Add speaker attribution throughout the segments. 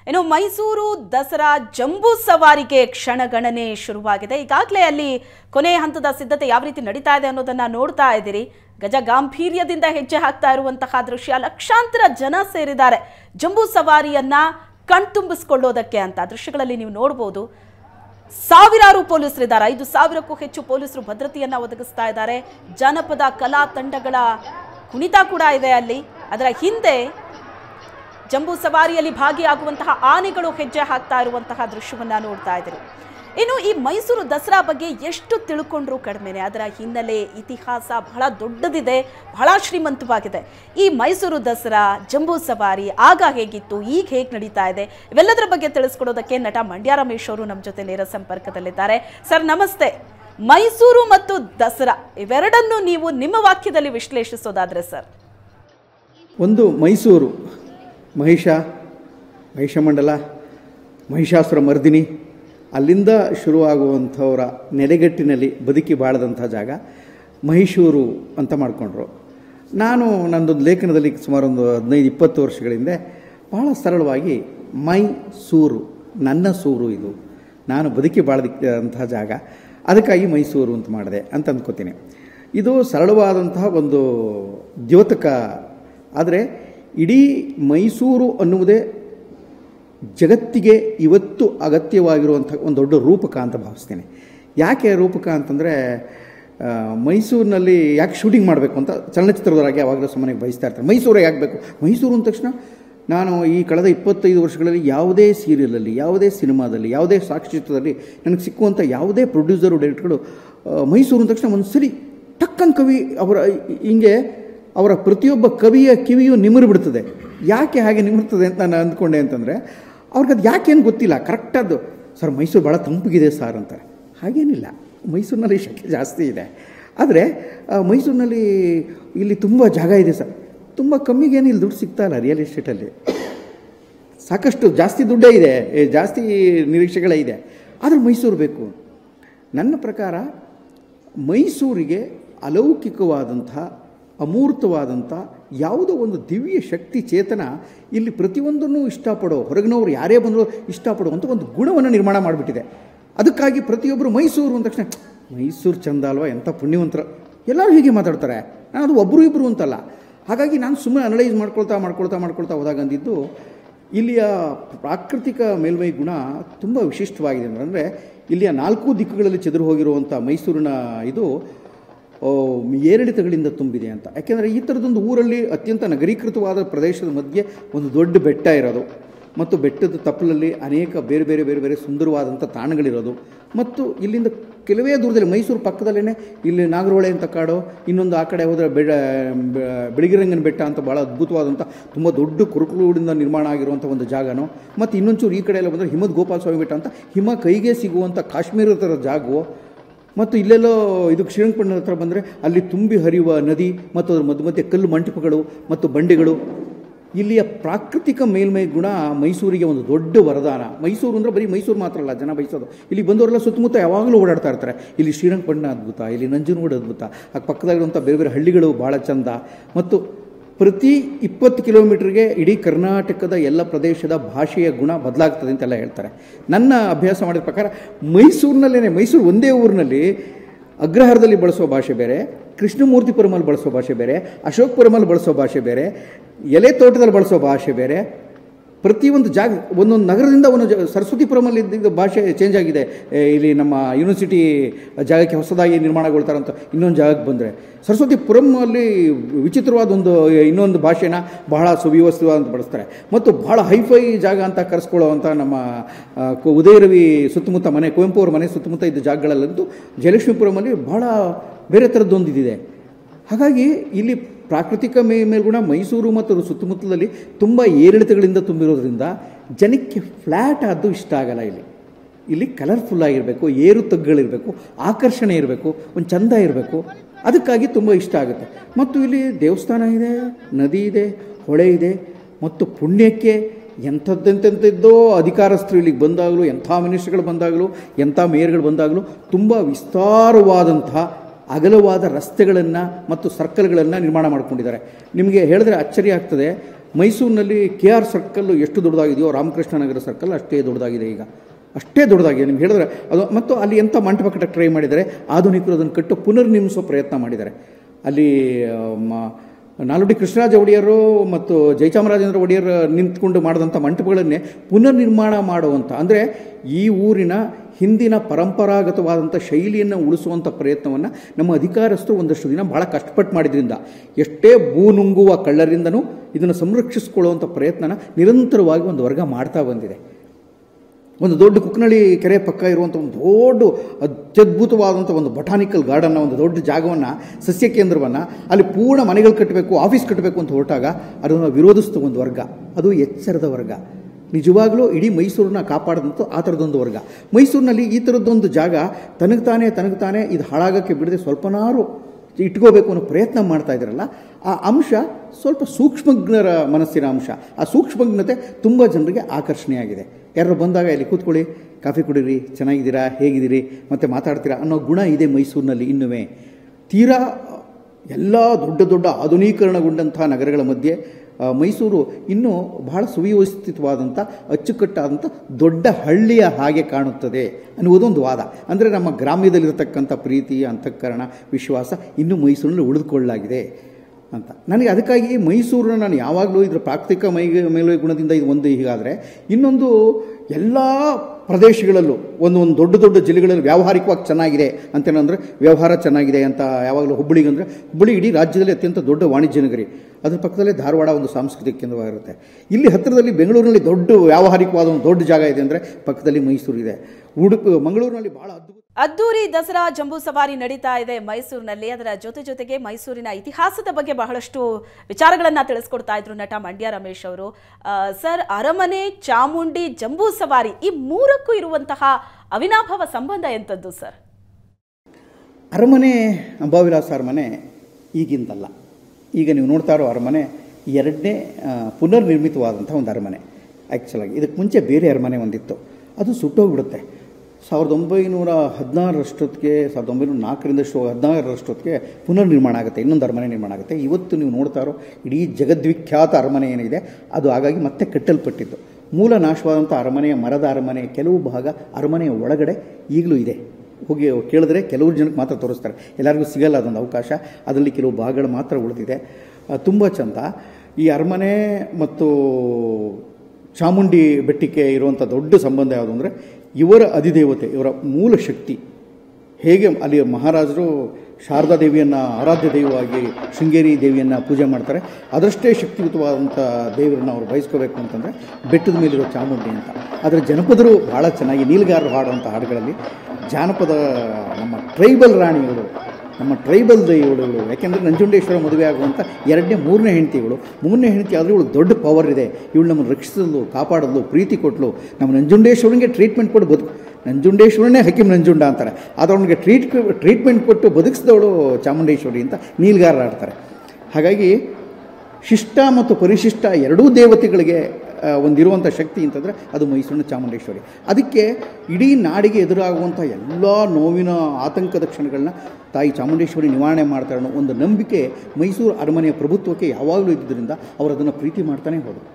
Speaker 1: ಇನ್ನು ಮೈಸೂರು ದಸರಾ ಜಂಬೂ ಸವಾರಿಗೆ ಕ್ಷಣಗಣನೆ ಶುರುವಾಗಿದೆ ಈಗಾಗಲೇ ಅಲ್ಲಿ ಕೊನೆ ಹಂತದ ಸಿದ್ಧತೆ ಯಾವ ರೀತಿ ನಡೀತಾ ಇದೆ ಅನ್ನೋದನ್ನ ನೋಡ್ತಾ ಇದ್ದೀರಿ ಗಜ ಗಾಂಭೀರ್ಯದಿಂದ ಹೆಜ್ಜೆ ಹಾಕ್ತಾ ಇರುವಂತಹ ದೃಶ್ಯ ಲಕ್ಷಾಂತರ ಜನ ಸೇರಿದ್ದಾರೆ ಜಂಬೂ ಸವಾರಿಯನ್ನ ಕಣ್ತುಂಬಿಸ್ಕೊಳ್ಳೋದಕ್ಕೆ ಅಂತ ದೃಶ್ಯಗಳಲ್ಲಿ ನೀವು ನೋಡ್ಬೋದು ಸಾವಿರಾರು ಪೊಲೀಸರಿದ್ದಾರೆ ಐದು ಸಾವಿರಕ್ಕೂ ಹೆಚ್ಚು ಪೊಲೀಸರು ಭದ್ರತೆಯನ್ನ ಒದಗಿಸ್ತಾ ಇದ್ದಾರೆ ಜಾನಪದ ಕಲಾ ತಂಡಗಳ ಕುಣಿತ ಕೂಡ ಇದೆ ಅಲ್ಲಿ ಅದರ ಹಿಂದೆ ಜಂಬೂ ಸವಾರಿಯಲ್ಲಿ ಭಾಗಿಯಾಗುವಂತಹ ಆನೆಗಳು ಹೆಜ್ಜೆ ಹಾಕ್ತಾ ಇರುವಂತಹ ದೃಶ್ಯವನ್ನ ನೋಡ್ತಾ ಇದ್ದೀರಿ ಇನ್ನು ಈ ಮೈಸೂರು ದಸರಾ ಬಗ್ಗೆ ಎಷ್ಟು ತಿಳ್ಕೊಂಡ್ರೂ ಕಡಿಮೆನೆ ಅದರ ಹಿನ್ನೆಲೆ ಇತಿಹಾಸ ಬಹಳ ದೊಡ್ಡದಿದೆ ಬಹಳ ಶ್ರೀಮಂತವಾಗಿದೆ ಈ ಮೈಸೂರು ದಸರಾ ಜಂಬೂ ಸವಾರಿ ಆಗ ಹೇಗಿತ್ತು ಈಗ ಹೇಗೆ ನಡೀತಾ ಇದೆ ಇವೆಲ್ಲದರ ಬಗ್ಗೆ ತಿಳಿಸ್ಕೊಡೋದಕ್ಕೆ ನಟ ಮಂಡ್ಯ ರಮೇಶ್ ಅವರು ನಮ್ಮ ಜೊತೆ ನೇರ ಸಂಪರ್ಕದಲ್ಲಿದ್ದಾರೆ ಸರ್ ನಮಸ್ತೆ ಮೈಸೂರು ಮತ್ತು ದಸರಾ ಇವೆರಡನ್ನು ನೀವು ನಿಮ್ಮ ವಾಕ್ಯದಲ್ಲಿ ವಿಶ್ಲೇಷಿಸೋದಾದ್ರೆ ಸರ್
Speaker 2: ಒಂದು ಮೈಸೂರು ಮಹಿಷ ಮಹಿಷಮಂಡಲ ಮಹಿಷಾಸುರ ಮರ್ದಿನಿ ಅಲ್ಲಿಂದ ಶುರುವಾಗುವಂಥವರ ನೆಲೆಗಟ್ಟಿನಲ್ಲಿ ಬದುಕಿ ಬಾಳದಂಥ ಜಾಗ ಮೈಸೂರು ಅಂತ ಮಾಡಿಕೊಂಡ್ರು ನಾನು ನನ್ನದೊಂದು ಲೇಖನದಲ್ಲಿ ಸುಮಾರು ಒಂದು ಹದಿನೈದು ಇಪ್ಪತ್ತು ವರ್ಷಗಳ ಹಿಂದೆ ಭಾಳ ಸರಳವಾಗಿ ಮೈ ಸೂರು ನನ್ನ ಸೂರು ಇದು ನಾನು ಬದುಕಿ ಬಾಳದಿಕ್ಕಂತಹ ಜಾಗ ಅದಕ್ಕಾಗಿ ಮೈಸೂರು ಅಂತ ಮಾಡಿದೆ ಅಂತ ಅಂದ್ಕೋತೀನಿ ಇದು ಸರಳವಾದಂತಹ ಒಂದು ದ್ಯೋತಕ ಆದರೆ ಇಡೀ ಮೈಸೂರು ಅನ್ನುವುದೇ ಜಗತ್ತಿಗೆ ಇವತ್ತು ಅಗತ್ಯವಾಗಿರುವಂಥ ಒಂದು ದೊಡ್ಡ ರೂಪಕ ಅಂತ ಭಾವಿಸ್ತೇನೆ ಯಾಕೆ ರೂಪಕ ಅಂತಂದರೆ ಆ, ಮೈಸೂರಿನಲ್ಲಿ ಯಾಕೆ ಶೂಟಿಂಗ್ ಮಾಡಬೇಕು ಅಂತ ಚಲನಚಿತ್ರದವರಾಗಿ ಯಾವಾಗಲೂ ಸುಮ್ಮನೆ ಬಯಸ್ತಾ ಇರ್ತಾರೆ ಮೈಸೂರೇ ಯಾಕೆ ಬೇಕು ಮೈಸೂರು ಅಂದ ತಕ್ಷಣ ನಾನು ಈ ಕಳೆದ ಇಪ್ಪತ್ತೈದು ವರ್ಷಗಳಲ್ಲಿ ಯಾವುದೇ ಸೀರಿಯಲಲ್ಲಿ ಯಾವುದೇ ಸಿನಿಮಾದಲ್ಲಿ ಯಾವುದೇ ಸಾಕ್ಷಿಚಿತ್ರದಲ್ಲಿ ನನಗೆ ಸಿಕ್ಕುವಂಥ ಯಾವುದೇ ಪ್ರೊಡ್ಯೂಸರು ಡೈರೆಕ್ಟರ್ಗಳು ಆ, ಮೈಸೂರು ಅಂದ ತಕ್ಷಣ ಒಂದು ಸರಿ ಟಕ್ಕನ್ ಕವಿ ಅವರ ಹಿಂಗೆ ಅವರ ಪ್ರತಿಯೊಬ್ಬ ಕವಿಯ ಕಿವಿಯು ನಿಮಿರು ಬಿಡ್ತದೆ ಯಾಕೆ ಹಾಗೆ ನಿಮಿರ್ತದೆ ಅಂತ ನಾನು ಅಂದ್ಕೊಂಡೆ ಅಂತಂದರೆ ಅವ್ರಿಗೆ ಅದು ಯಾಕೇನು ಗೊತ್ತಿಲ್ಲ ಕರೆಕ್ಟದ್ದು ಸರ್ ಮೈಸೂರು ಭಾಳ ತಂಪಗಿದೆ ಸರ್ ಅಂತಾರೆ ಹಾಗೇನಿಲ್ಲ ಮೈಸೂರಿನಲ್ಲಿ ಶೆಕೆ ಜಾಸ್ತಿ ಇದೆ ಆದರೆ ಆ, ಮೈಸೂರಿನಲ್ಲಿ ಇಲ್ಲಿ ತುಂಬ ಜಾಗ ಇದೆ ಸರ್ ತುಂಬ ಕಮ್ಮಿಗೇನು ಇಲ್ಲಿ ದುಡ್ಡು ಸಿಗ್ತಾ ಇಲ್ಲ ರಿಯಲ್ ಎಸ್ಟೇಟಲ್ಲಿ ಸಾಕಷ್ಟು ಜಾಸ್ತಿ ದುಡ್ಡೇ ಇದೆ ಏ, ಜಾಸ್ತಿ ನಿರೀಕ್ಷೆಗಳೇ ಇದೆ ಆದರೆ ಮೈಸೂರು ಬೇಕು ನನ್ನ ಪ್ರಕಾರ ಮೈಸೂರಿಗೆ ಅಲೌಕಿಕವಾದಂಥ ಅಮೂರ್ತವಾದಂಥ ಯಾವುದೋ ಒಂದು ದಿವ್ಯ ಶಕ್ತಿ ಚೇತನ ಇಲ್ಲಿ ಪ್ರತಿಯೊಂದನ್ನು ಇಷ್ಟಪಡೋ ಹೊರಗಿನವರು ಯಾರೇ ಬಂದರೂ ಇಷ್ಟಪಡುವಂಥ ಒಂದು ಗುಣವನ್ನು ನಿರ್ಮಾಣ ಮಾಡಿಬಿಟ್ಟಿದೆ ಅದಕ್ಕಾಗಿ ಪ್ರತಿಯೊಬ್ಬರು ಮೈಸೂರು ಅಂದ ತಕ್ಷಣ ಮೈಸೂರು ಚಂದ ಅಲ್ವಾ ಎಂಥ ಪುಣ್ಯವಂತರ ಎಲ್ಲರೂ ಹೀಗೆ ಮಾತಾಡ್ತಾರೆ ನಾನು ಅದು ಒಬ್ಬರು ಇಬ್ಬರು ಅಂತಲ್ಲ ಹಾಗಾಗಿ ನಾನು ಸುಮ್ಮನೆ ಅನಲೈಸ್ ಮಾಡ್ಕೊಳ್ತಾ ಮಾಡ್ಕೊಳ್ತಾ ಮಾಡ್ಕೊಳ್ತಾ ಹೋದಾಗ ಅಂದಿದ್ದು ಇಲ್ಲಿಯ ಪ್ರಾಕೃತಿಕ ಮೇಲ್ಮೈ ಗುಣ ತುಂಬ ವಿಶಿಷ್ಟವಾಗಿದೆ ಅಂದರೆ ಇಲ್ಲಿಯ ನಾಲ್ಕು ದಿಕ್ಕುಗಳಲ್ಲಿ ಚೆದರು ಹೋಗಿರುವಂಥ ಮೈಸೂರಿನ ಇದು ಆ, ಏರಿಳಿತಗಳಿಂದ ತುಂಬಿದೆ ಅಂತ ಯಾಕೆಂದರೆ ಈ ಥರದೊಂದು ಊರಲ್ಲಿ ಅತ್ಯಂತ ನಗರೀಕೃತವಾದ ಪ್ರದೇಶದ ಮಧ್ಯೆ ಒಂದು ದೊಡ್ಡ ಬೆಟ್ಟ ಇರೋದು ಮತ್ತು ಬೆಟ್ಟದ ತಪ್ಪಲಲ್ಲಿ ಅನೇಕ ಬೇರೆ ಬೇರೆ ಬೇರೆ ಬೇರೆ ಸುಂದರವಾದಂಥ ತಾಣಗಳಿರೋದು ಮತ್ತು ಇಲ್ಲಿಂದ ಕೆಲವೇ ದೂರದಲ್ಲಿ ಮೈಸೂರು ಪಕ್ಕದಲ್ಲೇ ಇಲ್ಲಿ ನಾಗರಹೊಳೆ ಅಂತ ಕಾಡು ಇನ್ನೊಂದು ಆ ಕಡೆ ಹೋದರೆ ಬೆಳ ಬೆಳಗಿರಂಗನ ಬೆಟ್ಟ ಅಂತ ಭಾಳ ಅದ್ಭುತವಾದಂಥ ತುಂಬ ದೊಡ್ಡ ಕುರುಕುಲುಗಳಿಂದ ನಿರ್ಮಾಣ ಆಗಿರುವಂಥ ಒಂದು ಜಾಗನೋ ಮತ್ತು ಇನ್ನೊಂಚೂರು ಈ ಕಡೆ ಎಲ್ಲ ಬಂದರೆ ಹಿಮದ ಗೋಪಾಲ ಸ್ವಾಮಿ ಬೆಟ್ಟ ಅಂತ ಹಿಮ ಕೈಗೆ ಸಿಗುವಂಥ ಕಾಶ್ಮೀರದ ಥರ ಜಾಗವೋ ಮತ್ತು ಇಲ್ಲೆಲ್ಲೋ ಇದು ಶ್ರೀರಂಗಪಟ್ಟಣದ ಹತ್ರ ಬಂದರೆ ಅಲ್ಲಿ ತುಂಬಿ ಹರಿಯುವ ನದಿ ಮತ್ತು ಅದರ ಮಧ್ಯ ಮಧ್ಯೆ ಕಲ್ಲು ಮಂಟಪಗಳು ಮತ್ತು ಬಂಡೆಗಳು ಇಲ್ಲಿಯ ಪ್ರಾಕೃತಿಕ ಮೇಲ್ಮೈ ಗುಣ ಮೈಸೂರಿಗೆ ಒಂದು ದೊಡ್ಡ ವರದಾನ ಮೈಸೂರು ಅಂದರೆ ಬರೀ ಮೈಸೂರು ಮಾತ್ರ ಅಲ್ಲ ಜನ ಬಯಸೋದು ಇಲ್ಲಿ ಬಂದವರೆಲ್ಲ ಸುತ್ತಮುತ್ತ ಯಾವಾಗಲೂ ಓಡಾಡ್ತಾ ಇರ್ತಾರೆ ಇಲ್ಲಿ ಶ್ರೀರಂಗಪಟ್ಟಣ ಅದ್ಭುತ ಇಲ್ಲಿ ನಂಜನಗೂಡು ಅದ್ಭುತ ಆ ಪಕ್ಕದಾಗಿರುವಂಥ ಬೇರೆ ಬೇರೆ ಹಳ್ಳಿಗಳು ಭಾಳ ಚಂದ ಮತ್ತು ಪ್ರತಿ ಇಪ್ಪತ್ತು ಕಿಲೋಮೀಟರ್ಗೆ ಇಡೀ ಕರ್ನಾಟಕದ ಎಲ್ಲ ಪ್ರದೇಶದ ಭಾಷೆಯ ಗುಣ ಬದಲಾಗ್ತದೆ ಅಂತೆಲ್ಲ ಹೇಳ್ತಾರೆ ನನ್ನ ಅಭ್ಯಾಸ ಮಾಡಿದ ಪ್ರಕಾರ ಮೈಸೂರಿನಲ್ಲೇ ಮೈಸೂರು ಒಂದೇ ಊರಿನಲ್ಲಿ ಅಗ್ರಹಾರದಲ್ಲಿ ಬಳಸೋ ಭಾಷೆ ಬೇರೆ ಕೃಷ್ಣಮೂರ್ತಿ ಪುರಮಲ್ಲಿ ಬಳಸೋ ಭಾಷೆ ಬೇರೆ ಅಶೋಕ್ ಪುರಮಲ್ಲಿ ಬಳಸೋ ಭಾಷೆ ಬೇರೆ ಎಲೆ ತೋಟದಲ್ಲಿ ಬಳಸೋ ಭಾಷೆ ಬೇರೆ ಪ್ರತಿಯೊಂದು ಜಾಗ ಒಂದೊಂದು ನಗರದಿಂದ ಒಂದೊಂದು ಜಾ- ಸರಸ್ವತಿಪುರಮಲ್ಲಿ ಇದ್ದಿದ್ದ ಭಾಷೆ ಚೇಂಜ್ ಆಗಿದೆ ಏ, ಇಲ್ಲಿ ನಮ್ಮ ಯೂನಿವರ್ಸಿಟಿ ಜಾಗಕ್ಕೆ ಹೊಸದಾಗಿ ನಿರ್ಮಾಣಗೊಳ್ತಾರಂತ ಇನ್ನೊಂದು ಜಾಗಕ್ಕೆ ಬಂದರೆ ಸರಸ್ವತಿಪುರಮಲ್ಲಿ ವಿಚಿತ್ರವಾದ ಒಂದು ಇನ್ನೊಂದು ಭಾಷೆನ ಬಹಳ ಸುವ್ಯವಸ್ಥಿತವಾದ ಬಳಸ್ತಾರೆ ಮತ್ತು ಬಹಳ ಹೈಫೈ ಜಾಗ ಅಂತ ಕರೆಸ್ಕೊಳ್ಳುವಂಥ ನಮ್ಮ ಆ, ಕು- ಉದಯ ರವಿ ಸುತ್ತಮುತ್ತ ಮನೆ ಕುವೆಂಪು ಅವ್ರ ಮನೆ ಸುತ್ತಮುತ್ತ ಇದ್ದ ಜಾಗಗಳಲ್ಲಂತೂ ಜಯಲಕ್ಷ್ಮೀಪುರಮಲ್ಲಿ ಬಹಳ ಬೇರೆ ಥರದ್ದೊಂದು ಇದಿದೆ ಹಾಗಾಗಿ ಇಲ್ಲಿ ಪ್ರಾಕೃತಿಕ ಮೇ ಮೇಲ್ಗುಣ ಮೈಸೂರು ಮತ್ತು ಅದ್ರ ಸುತ್ತಮುತ್ತಲಲ್ಲಿ ತುಂಬ ಏರಿಳಿತಗಳಿಂದ ತುಂಬಿರೋದ್ರಿಂದ ಜನಕ್ಕೆ ಫ್ಲ್ಯಾಟ್ ಆದ್ದು ಇಷ್ಟ ಆಗಲ್ಲ ಇಲ್ಲಿ ಇಲ್ಲಿ ಕಲರ್ಫುಲ್ ಆಗಿರಬೇಕು ಏರು ತಗ್ಗಳಿರಬೇಕು ಆಕರ್ಷಣೆ ಇರಬೇಕು ಒಂದು ಚಂದ ಇರಬೇಕು ಅದಕ್ಕಾಗಿ ತುಂಬ ಇಷ್ಟ ಆಗುತ್ತೆ ಮತ್ತು ಇಲ್ಲಿ ದೇವಸ್ಥಾನ ಇದೆ ನದಿ ಇದೆ ಹೊಳೆ ಇದೆ ಮತ್ತು ಪುಣ್ಯಕ್ಕೆ ಎಂಥದ್ದೆಂತೆಂಥದ್ದೋ ಅಧಿಕಾರಸ್ಥರು ಇಲ್ಲಿಗೆ ಬಂದಾಗಲೂ ಎಂಥ ಮಿನಿಸ್ಟ್ರುಗಳು ಬಂದಾಗಲೂ ಎಂಥ ಮೇಯರ್ಗಳು ಬಂದಾಗಲೂ ತುಂಬ ವಿಸ್ತಾರವಾದಂಥ ಅಗಲವಾದ ರಸ್ತೆಗಳನ್ನು ಮತ್ತು ಸರ್ಕಲ್ಗಳನ್ನು ನಿರ್ಮಾಣ ಮಾಡ್ಕೊಂಡಿದ್ದಾರೆ ನಿಮಗೆ ಹೇಳಿದ್ರೆ ಅಚ್ಚರಿ ಆಗ್ತದೆ ಮೈಸೂರಿನಲ್ಲಿ ಕೆ ಆರ್ ಸರ್ಕಲ್ ಎಷ್ಟು ದೊಡ್ಡದಾಗಿದೆಯೋ ರಾಮಕೃಷ್ಣ ನಗರ ಸರ್ಕಲ್ ಅಷ್ಟೇ ದೊಡ್ಡದಾಗಿದೆ ಈಗ ಅಷ್ಟೇ ದೊಡ್ಡದಾಗಿದೆ ನಿಮ್ಗೆ ಹೇಳಿದ್ರೆ ಅದು ಮತ್ತು ಅಲ್ಲಿ ಎಂಥ ಮಂಟಪ ಕಟ್ಟಕ್ಕೆ ಟ್ರೈ ಮಾಡಿದ್ದಾರೆ ಆಧುನಿಕರು ಅದನ್ನು ಕಟ್ಟು ಪುನರ್ನಿರ್ಮಿಸೋ ಪ್ರಯತ್ನ ಮಾಡಿದ್ದಾರೆ ಅಲ್ಲಿ ಆ, ಮ- ನಾಲ್ವಡಿ ಕೃಷ್ಣರಾಜ ಒಡೆಯರು ಮತ್ತು ಜಯಚಾಮರಾಜೇಂದ್ರ ಒಡೆಯರ್ ನಿಂತ್ಕೊಂಡು ಮಾಡಿದಂಥ ಮಂಟಪಗಳನ್ನೇ ಪುನರ್ನಿರ್ಮಾಣ ಮಾಡುವಂಥ ಅಂದರೆ ಈ ಊರಿನ ಹಿಂದಿನ ಪರಂಪರಾಗತವಾದಂಥ ಶೈಲಿಯನ್ನು ಉಳಿಸುವಂಥ ಪ್ರಯತ್ನವನ್ನು ನಮ್ಮ ಅಧಿಕಾರಸ್ಥರು ಒಂದಷ್ಟು ದಿನ ಭಾಳ ಕಷ್ಟಪಟ್ಟು ಮಾಡಿದ್ರಿಂದ ಎಷ್ಟೇ ಭೂನುಂಗುವ ಕಳ್ಳರಿಂದನೂ ಇದನ್ನು ಸಂರಕ್ಷಿಸಿಕೊಳ್ಳುವಂಥ ಪ್ರಯತ್ನನ ನಿರಂತರವಾಗಿ ಒಂದು ವರ್ಗ ಮಾಡ್ತಾ ಬಂದಿದೆ ಒಂದು ದೊಡ್ಡ ಕುಕ್ನಳ್ಳಿ ಕೆರೆ ಪಕ್ಕ ಇರುವಂಥ ಒಂದು ದೊಡ್ಡ ಅತ್ಯದ್ಭುತವಾದಂಥ ಒಂದು ಬಟಾನಿಕಲ್ ಗಾರ್ಡನ್ನ ಒಂದು ದೊಡ್ಡ ಜಾಗವನ್ನು ಸಸ್ಯ ಕೇಂದ್ರವನ್ನು ಅಲ್ಲಿ ಪೂರ್ಣ ಮನೆಗಳು ಕಟ್ಟಬೇಕು ಆಫೀಸ್ ಕಟ್ಟಬೇಕು ಅಂತ ಹೊರಟಾಗ ಅದನ್ನು ವಿರೋಧಿಸಿದ ಒಂದು ವರ್ಗ ಅದು ಎಚ್ಚರದ ವರ್ಗ ನಿಜವಾಗ್ಲೂ ಇಡೀ ಮೈಸೂರನ್ನ ಕಾಪಾಡಿದಂಥ ಆ ಥರದೊಂದು ವರ್ಗ ಮೈಸೂರಿನಲ್ಲಿ ಈ ಥರದ್ದೊಂದು ಜಾಗ ತನಗೆ ತಾನೇ ತನಗೆ ತಾನೇ ಇದು ಹಾಳಾಗೋಕ್ಕೆ ಬಿಡದೆ ಸ್ವಲ್ಪನಾರು ಇಟ್ಕೋಬೇಕು ಅನ್ನೋ ಪ್ರಯತ್ನ ಮಾಡ್ತಾ ಇದ್ದಾರಲ್ಲ ಆ ಅಂಶ ಸ್ವಲ್ಪ ಸೂಕ್ಷ್ಮಜ್ಞರ ಮನಸ್ಸಿನ ಅಂಶ ಆ ಸೂಕ್ಷ್ಮಜ್ಞತೆ ತುಂಬ ಜನರಿಗೆ ಆಕರ್ಷಣೆಯಾಗಿದೆ ಯಾರು ಬಂದಾಗ ಇಲ್ಲಿ ಕೂತ್ಕೊಳ್ಳಿ ಕಾಫಿ ಕುಡೀರಿ ಚೆನ್ನಾಗಿದ್ದೀರಾ ಹೇಗಿದ್ದೀರಿ ಮತ್ತು ಮಾತಾಡ್ತೀರಾ ಅನ್ನೋ ಗುಣ ಇದೆ ಮೈಸೂರಿನಲ್ಲಿ ಇನ್ನುವೇ ತೀರಾ ಎಲ್ಲ ದೊಡ್ಡ ದೊಡ್ಡ ಆಧುನೀಕರಣಗೊಂಡಂಥ ನಗರಗಳ ಮಧ್ಯೆ ಆ, ಮೈಸೂರು ಇನ್ನೂ ಬಹಳ ಸುವ್ಯವಸ್ಥಿತವಾದಂಥ ಅಚ್ಚುಕಟ್ಟಾದಂಥ ದೊಡ್ಡ ಹಳ್ಳಿಯ ಹಾಗೆ ಕಾಣುತ್ತದೆ ಅನ್ನುವುದೊಂದು ವಾದ ಅಂದರೆ ನಮ್ಮ ಗ್ರಾಮ್ಯದಲ್ಲಿರತಕ್ಕಂಥ ಪ್ರೀತಿ ಅಂತಃಕರಣ ವಿಶ್ವಾಸ ಇನ್ನೂ ಮೈಸೂರಿನಲ್ಲಿ ಉಳಿದುಕೊಳ್ಳಲಾಗಿದೆ ಅಂತ ನನಗೆ ಅದಕ್ಕಾಗಿ ಮೈಸೂರನ್ನ ನಾನು ಯಾವಾಗಲೂ ಇದರ ಪ್ರಾಕೃತಿಕ ಮೈ ಮೇಲುಗೈ ಗುಣದಿಂದ ಇದು ಒಂದು ಹೀಗಾದರೆ ಇನ್ನೊಂದು ಎಲ್ಲ ಪ್ರದೇಶಗಳಲ್ಲೂ ಒಂದು ಒಂದು ದೊಡ್ಡ ದೊಡ್ಡ ಜಿಲ್ಲೆಗಳಲ್ಲಿ ವ್ಯಾವಹಾರಿಕವಾಗಿ ಚೆನ್ನಾಗಿದೆ ಅಂತೇನಂದರೆ ವ್ಯವಹಾರ ಚೆನ್ನಾಗಿದೆ ಅಂತ ಯಾವಾಗಲೂ ಹುಬ್ಬಳ್ಳಿಗೆ ಅಂದರೆ ಹುಬ್ಬಳ್ಳಿ ಇಡೀ ರಾಜ್ಯದಲ್ಲಿ ಅತ್ಯಂತ ದೊಡ್ಡ ವಾಣಿಜ್ಯ ನಗರಿ ಅದ್ರ ಪಕ್ಕದಲ್ಲೇ ಧಾರವಾಡ ಒಂದು ಸಾಂಸ್ಕೃತಿಕ ಕೇಂದ್ರವಾಗಿರುತ್ತೆ ಇಲ್ಲಿ ಹತ್ತಿರದಲ್ಲಿ ಬೆಂಗಳೂರಿನಲ್ಲಿ ದೊಡ್ಡ ವ್ಯಾವಹಾರಿಕವಾದ ಒಂದು ದೊಡ್ಡ ಜಾಗ ಇದೆ ಅಂದರೆ ಪಕ್ಕದಲ್ಲಿ ಮೈಸೂರು ಇದೆ ಉಡುಪಿ ಮಂಗಳೂರಿನಲ್ಲಿ ಭಾಳ ಅದ್ಭುತ
Speaker 1: ಅದ್ದೂರಿ ದಸರಾ ಜಂಬೂ ಸವಾರಿ ನಡೀತಾ ಇದೆ ಮೈಸೂರಿನಲ್ಲಿ ಅದರ ಜೊತೆ ಜೊತೆಗೆ ಮೈಸೂರಿನ ಇತಿಹಾಸದ ಬಗ್ಗೆ ಬಹಳಷ್ಟು ವಿಚಾರಗಳನ್ನ ತಿಳಿಸ್ಕೊಡ್ತಾ ಇದ್ರು ನಟ ಮಂಡ್ಯ ರಮೇಶ್ ಅವರು ಆ, ಸರ್ ಅರಮನೆ ಚಾಮುಂಡಿ ಜಂಬೂ ಸವಾರಿ ಈ ಮೂರಕ್ಕೂ ಇರುವಂತಹ ಅವಿನಾಭಾವ ಸಂಬಂಧ ಎಂಥದ್ದು ಸರ್
Speaker 2: ಅರಮನೆ ಅಂಬಾವಿಲಾಸ ಅರಮನೆ ಈಗಿಂದಲ್ಲ ಈಗ ನೀವು ನೋಡ್ತಾ ಇರೋ ಅರಮನೆ ಎರಡನೇ ಆ, ಪುನರ್ನಿರ್ಮಿತವಾದಂಥ ಒಂದು ಅರಮನೆ ಆ್ಯಕ್ಚುಲಾಗಿ ಇದಕ್ಕೆ ಮುಂಚೆ ಬೇರೆ ಅರಮನೆ ಒಂದಿತ್ತು ಅದು ಸುಟ್ಟೋಗ್ಬಿಡುತ್ತೆ ಸಾವಿರದ ಒಂಬೈನೂರ ಹದಿನಾರರಷ್ಟೊತ್ತಿಗೆ ಸಾವಿರದ ಒಂಬೈನೂರ ನಾಲ್ಕರಿಂದ ಶೋ ಹದಿನಾರರಷ್ಟೊತ್ತಿಗೆ ಪುನರ್ನಿರ್ಮಾಣ ಆಗುತ್ತೆ ಇನ್ನೊಂದು ಅರಮನೆ ನಿರ್ಮಾಣ ಆಗುತ್ತೆ ಇವತ್ತು ನೀವು ನೋಡ್ತಾ ಇರೋ ಇಡೀ ಜಗದ್ವಿಖ್ಯಾತ ಅರಮನೆ ಏನಿದೆ ಅದು ಹಾಗಾಗಿ ಮತ್ತೆ ಕಟ್ಟಲ್ಪಟ್ಟಿದ್ದು ಮೂಲ ನಾಶವಾದಂಥ ಅರಮನೆಯ ಮರದ ಅರಮನೆ ಕೆಲವು ಭಾಗ ಅರಮನೆಯ ಒಳಗಡೆ ಈಗಲೂ ಇದೆ ಹೋಗಿ ಕೇಳಿದ್ರೆ ಕೆಲವರು ಜನಕ್ಕೆ ಮಾತ್ರ ತೋರಿಸ್ತಾರೆ ಎಲ್ಲರಿಗೂ ಸಿಗಲ್ಲ ಅದೊಂದು ಅವಕಾಶ ಅದರಲ್ಲಿ ಕೆಲವು ಭಾಗಗಳು ಮಾತ್ರ ಉಳಿದಿದೆ ತುಂಬ ಚಂದ ಈ ಅರಮನೆ ಮತ್ತು ಚಾಮುಂಡಿ ಬೆಟ್ಟಕ್ಕೆ ಇರುವಂಥ ದೊಡ್ಡ ಸಂಬಂಧ ಯಾವುದು ಅಂದರೆ ಇವರ ಅಧಿದೇವತೆ ಇವರ ಮೂಲ ಶಕ್ತಿ ಹೇಗೆ ಅಲ್ಲಿ ಮಹಾರಾಜರು ಶಾರದಾ ದೇವಿಯನ್ನು ಆರಾಧ್ಯ ದೈವವಾಗಿ ಶೃಂಗೇರಿ ದೇವಿಯನ್ನು ಪೂಜೆ ಮಾಡ್ತಾರೆ ಅದರಷ್ಟೇ ಶಕ್ತಿಯುತವಾದಂಥ ದೇವರನ್ನು ಅವರು ಬಯಸ್ಕೋಬೇಕು ಅಂತಂದರೆ ಬೆಟ್ಟದ ಮೇಲಿರೋ ಚಾಮುಂಡಿ ಅಂತ ಆದರೆ ಜನಪದರು ಭಾಳ ಚೆನ್ನಾಗಿ ನೀಲಗಾರರು ಹಾಡುವಂಥ ಹಾಡುಗಳಲ್ಲಿ ಜಾನಪದ ನಮ್ಮ ಟ್ರೈಬಲ್ ರಾಣಿಗಳು ನಮ್ಮ ಟ್ರೈಬಲ್ ದೈವಗಳು ಯಾಕೆಂದರೆ ನಂಜುಂಡೇಶ್ವರ ಮದುವೆ ಆಗುವಂಥ ಎರಡನೇ ಮೂರನೇ ಹೆಂಡತಿಗಳು ಮೂರನೇ ಹೆಂಡತಿ ಆದರೆ ಇವಳು ದೊಡ್ಡ ಪವರ್ ಇದೆ ಇವಳು ನಮ್ಮನ್ನು ರಕ್ಷಿಸಲು ಕಾಪಾಡಲು ಪ್ರೀತಿ ಕೊಟ್ಟಲು ನಮ್ಮ ನಂಜುಂಡೇಶ್ವರನಿಗೆ ಟ್ರೀಟ್ಮೆಂಟ್ ಕೊಟ್ಟು ಬದುಕು ನಂಜುಂಡೇಶ್ವರನೇ ಹಕ್ಕಿಮ್ ನಂಜುಂಡ ಅಂತಾರೆ ಆದರೆ ಅವನಿಗೆ ಟ್ರೀಟ್ ಟ್ರೀಟ್ಮೆಂಟ್ ಕೊಟ್ಟು ಬದುಕಿಸಿದವಳು ಚಾಮುಂಡೇಶ್ವರಿ ಅಂತ ನೀಲ್ಗಾರರು ಆಡ್ತಾರೆ ಹಾಗಾಗಿ ಶಿಷ್ಟ ಮತ್ತು ಪರಿಶಿಷ್ಟ ಎರಡೂ ದೇವತೆಗಳಿಗೆ ಆ, ಒಂದಿರುವಂಥ ಶಕ್ತಿ ಅಂತಂದರೆ ಅದು ಮೈಸೂರಿನ ಚಾಮುಂಡೇಶ್ವರಿ ಅದಕ್ಕೆ ಇಡೀ ನಾಡಿಗೆ ಎದುರಾಗುವಂಥ ಎಲ್ಲ ನೋವಿನ ಆತಂಕದ ಕ್ಷಣಗಳನ್ನ ತಾಯಿ ಚಾಮುಂಡೇಶ್ವರಿ ನಿವಾರಣೆ ಮಾಡ್ತಾರೆ ಅನ್ನೋ ಒಂದು ನಂಬಿಕೆ ಮೈಸೂರು ಅರಮನೆಯ ಪ್ರಭುತ್ವಕ್ಕೆ ಯಾವಾಗಲೂ ಇದ್ದಿದ್ದರಿಂದ ಅವರು ಅದನ್ನು ಪ್ರೀತಿ ಮಾಡ್ತಾನೆ ಹೋದರು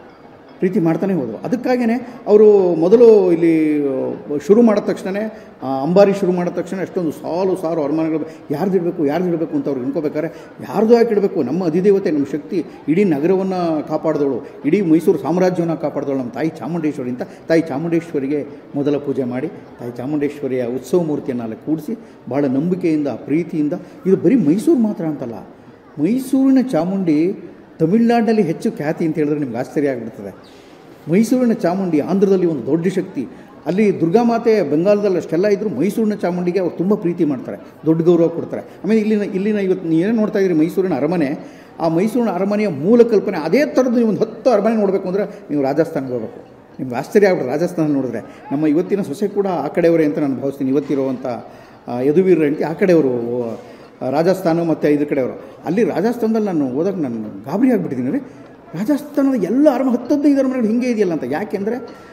Speaker 2: ಪ್ರೀತಿ ಮಾಡ್ತಾನೆ ಹೋದರು ಅದಕ್ಕಾಗಿಯೇ ಅವರು ಮೊದಲು ಇಲ್ಲಿ ಶುರು ಮಾಡಿದ ತಕ್ಷಣವೇ ಆ, ಅಂಬಾರಿ ಶುರು ಮಾಡಿದ ತಕ್ಷಣ ಎಷ್ಟೊಂದು ಸಾಲು ಸಾಲು ಅರಮನೆಗಳು ಯಾರ್ದು ಇಡಬೇಕು ಯಾರ್ದು ಇಡಬೇಕು ಅಂತ ಅವ್ರು ಅನ್ಕೋಬೇಕಾದ್ರೆ ಯಾರ್ದು ಯಾಕೆ ಇಡಬೇಕು ನಮ್ಮ ಅಧಿದೇವತೆ ನಮ್ಮ ಶಕ್ತಿ ಇಡೀ ನಗರವನ್ನು ಕಾಪಾಡಿದವಳು ಇಡೀ ಮೈಸೂರು ಸಾಮ್ರಾಜ್ಯವನ್ನು ಕಾಪಾಡಿದವಳು ನಮ್ಮ ತಾಯಿ ಚಾಮುಂಡೇಶ್ವರಿ ಅಂತ ತಾಯಿ ಚಾಮುಂಡೇಶ್ವರಿಗೆ ಮೊದಲ ಪೂಜೆ ಮಾಡಿ ತಾಯಿ ಚಾಮುಂಡೇಶ್ವರಿಯ ಉತ್ಸವ ಮೂರ್ತಿಯನ್ನು ಅಲ್ಲಿ ಕೂಡಿಸಿ ಭಾಳ ನಂಬಿಕೆಯಿಂದ ಪ್ರೀತಿಯಿಂದ ಇದು ಬರೀ ಮೈಸೂರು ಮಾತ್ರ ಅಂತಲ್ಲ ಮೈಸೂರಿನ ಚಾಮುಂಡಿ ತಮಿಳ್ನಾಡಿನಲ್ಲಿ ಹೆಚ್ಚು ಖ್ಯಾತಿ ಅಂತ ಹೇಳಿದ್ರೆ ನಿಮ್ಗೆ ಆಶ್ಚರ್ಯ ಆಗಿಬಿಡ್ತದೆ ಮೈಸೂರಿನ ಚಾಮುಂಡಿ ಆಂಧ್ರದಲ್ಲಿ ಒಂದು ದೊಡ್ಡ ಶಕ್ತಿ ಅಲ್ಲಿ ದುರ್ಗಾಮಾತೆ ಬೆಂಗಾಲದಲ್ಲಿ ಅಷ್ಟೆಲ್ಲ ಇದ್ದರೂ ಮೈಸೂರಿನ ಚಾಮುಂಡಿಗೆ ಅವ್ರು ತುಂಬ ಪ್ರೀತಿ ಮಾಡ್ತಾರೆ ದೊಡ್ಡ ಗೌರವ ಕೊಡ್ತಾರೆ ಆಮೇಲೆ ಇಲ್ಲಿನ ಇಲ್ಲಿನ ಇವತ್ತು ನೀವೇನು ನೋಡ್ತಾ ಇದ್ದೀರಿ ಮೈಸೂರಿನ ಅರಮನೆ ಆ ಮೈಸೂರಿನ ಅರಮನೆಯ ಮೂಲ ಕಲ್ಪನೆ ಅದೇ ಥರದ್ದು ನೀವು ಒಂದು ಹತ್ತು ಅರಮನೆ ನೋಡಬೇಕು ಅಂದರೆ ನೀವು ರಾಜಸ್ಥಾನಕ್ಕೆ ಹೋಗಬೇಕು ನಿಮ್ಗೆ ಆಶ್ಚರ್ಯ ಆಗ್ಬಿಟ್ಟು ರಾಜಸ್ಥಾನ ನೋಡಿದ್ರೆ ನಮ್ಮ ಇವತ್ತಿನ ಸೊಸೆ ಕೂಡ ಆ ಕಡೆಯವರೇ ಅಂತ ನಾನು ಭಾವಿಸ್ತೀನಿ ಇವತ್ತಿರುವಂಥ ಆ, ಯದುವೀರ ಹೆಂಡತಿ ಆ ಕಡೆಯವರು ಆ, ರಾಜಸ್ಥಾನ ಮತ್ತು ಇದ್ರ ಕಡೆಯವರು ಅಲ್ಲಿ ರಾಜಸ್ಥಾನದಲ್ಲಿ ನಾನು ಹೋದಾಗ ನಾನು ಗಾಬರಿ ಆಗಿಬಿಟ್ಟಿದ್ದೀನಿ ರೀ ರಾಜಸ್ಥಾನದ ಎಲ್ಲ ಅರಮ ಹತ್ತು ಹದಿನೈದು ಅರಮನೆಗಳು ಹಿಂಗೆ ಇದೆಯಲ್ಲ ಅಂತ ಯಾಕೆಂದರೆ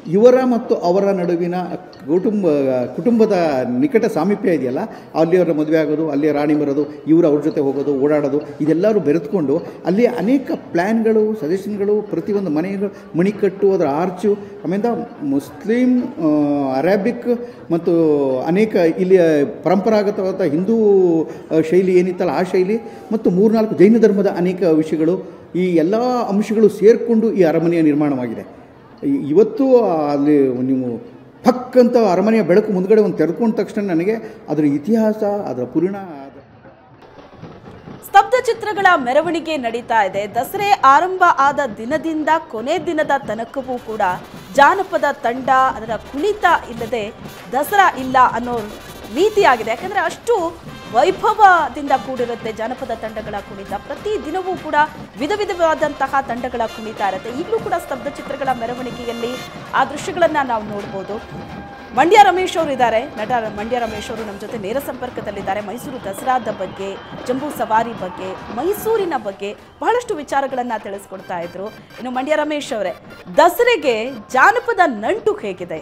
Speaker 2: ಇವರ ಮತ್ತು ಅವರ ನಡುವಿನ ಕುಟುಂಬ ಕುಟುಂಬದ ನಿಕಟ ಸಾಮೀಪ್ಯ ಇದೆಯಲ್ಲ ಅಲ್ಲಿಯವರ ಮದುವೆ ಆಗೋದು ಅಲ್ಲಿ ರಾಣಿ ಬರೋದು ಇವರು ಅವ್ರ ಜೊತೆ ಹೋಗೋದು ಓಡಾಡೋದು ಇದೆಲ್ಲರೂ ಬೆರೆತ್ಕೊಂಡು ಅಲ್ಲಿ ಅನೇಕ ಪ್ಲ್ಯಾನ್ಗಳು ಸಜೆಷನ್ಗಳು ಪ್ರತಿಯೊಂದು ಮನೆಗಳು ಮಣಿಕಟ್ಟು ಅದರ ಆರ್ಚು ಆಮೇಲೆ ಮುಸ್ಲಿಂ ಆ, ಅರೇಬಿಕ್ ಮತ್ತು ಅನೇಕ ಇಲ್ಲಿ ಪರಂಪರಾಗತವಾದ ಹಿಂದೂ ಆ, ಶೈಲಿ ಏನಿತ್ತಲ್ಲ ಆ ಶೈಲಿ ಮತ್ತು ಮೂರ್ನಾಲ್ಕು ಜೈನ ಧರ್ಮದ ಅನೇಕ ವಿಷಯಗಳು ಈ ಎಲ್ಲ ಅಂಶಗಳು ಸೇರಿಕೊಂಡು ಈ ಅರಮನೆಯ ನಿರ್ಮಾಣವಾಗಿದೆ ಇ- ಇವತ್ತು ಅಲ್ಲಿ ನೀವು ಪಕ್ ಅಂತ ಅರಮನೆಯ ಬೆಳಕು ಮುಂದ್ಗಡೆ ಒಂದು ತೆರೆದುಕೊಂಡ ತಕ್ಷಣ ನನಗೆ ಅದರ ಇತಿಹಾಸ ಅದರ ಪುರಾಣ ಅದ-
Speaker 1: ಸ್ತಬ್ಧ ಚಿತ್ರಗಳ ಮೆರವಣಿಗೆ ನಡೀತಾ ಇದೆ ದಸರೆ ಆರಂಭ ಆದ ದಿನದಿಂದ ಕೊನೆ ದಿನದ ತನಕವೂ ಕೂಡ ಜಾನಪದ ತಂಡ ಅದರ ಕುಣಿತ ಇಲ್ಲದೆ ದಸರಾ ಇಲ್ಲ ಅನ್ನೋ ರೀತಿಯಾಗಿದೆ ಯಾಕಂದ್ರೆ ಅಷ್ಟು ವೈಭವದಿಂದ ಕೂಡಿರುತ್ತೆ ಜಾನಪದ ತಂಡಗಳ ಕುಣಿತ ಪ್ರತಿ ದಿನವೂ ಕೂಡ ವಿಧ ವಿಧವಾದಂತಹ ತಂಡಗಳ ಕುಣಿತ ಇರುತ್ತೆ ಈಗಲೂ ಕೂಡ ಸ್ತಬ್ಧ ಚಿತ್ರಗಳ ಮೆರವಣಿಗೆಯಲ್ಲಿ ಆ ದೃಶ್ಯಗಳನ್ನ ನಾವು ನೋಡ್ಬೋದು ಮಂಡ್ಯ ರಮೇಶ್ ಅವರು ಇದ್ದಾರೆ ನಟ ಮಂಡ್ಯ ರಮೇಶ್ ಅವರು ನಮ್ಮ ಜೊತೆ ನೇರ ಸಂಪರ್ಕದಲ್ಲಿದ್ದಾರೆ ಮೈಸೂರು ದಸರಾದ ಬಗ್ಗೆ ಜಂಬೂ ಸವಾರಿ ಬಗ್ಗೆ ಮೈಸೂರಿನ ಬಗ್ಗೆ ಬಹಳಷ್ಟು ವಿಚಾರಗಳನ್ನ ತಿಳಿಸ್ಕೊಡ್ತಾ ಇದ್ರು ಇನ್ನು ಮಂಡ್ಯ ರಮೇಶ್ ಅವರೇ ದಸರೆಗೆ ಜಾನಪದ ನಂಟು ಹೇಗಿದೆ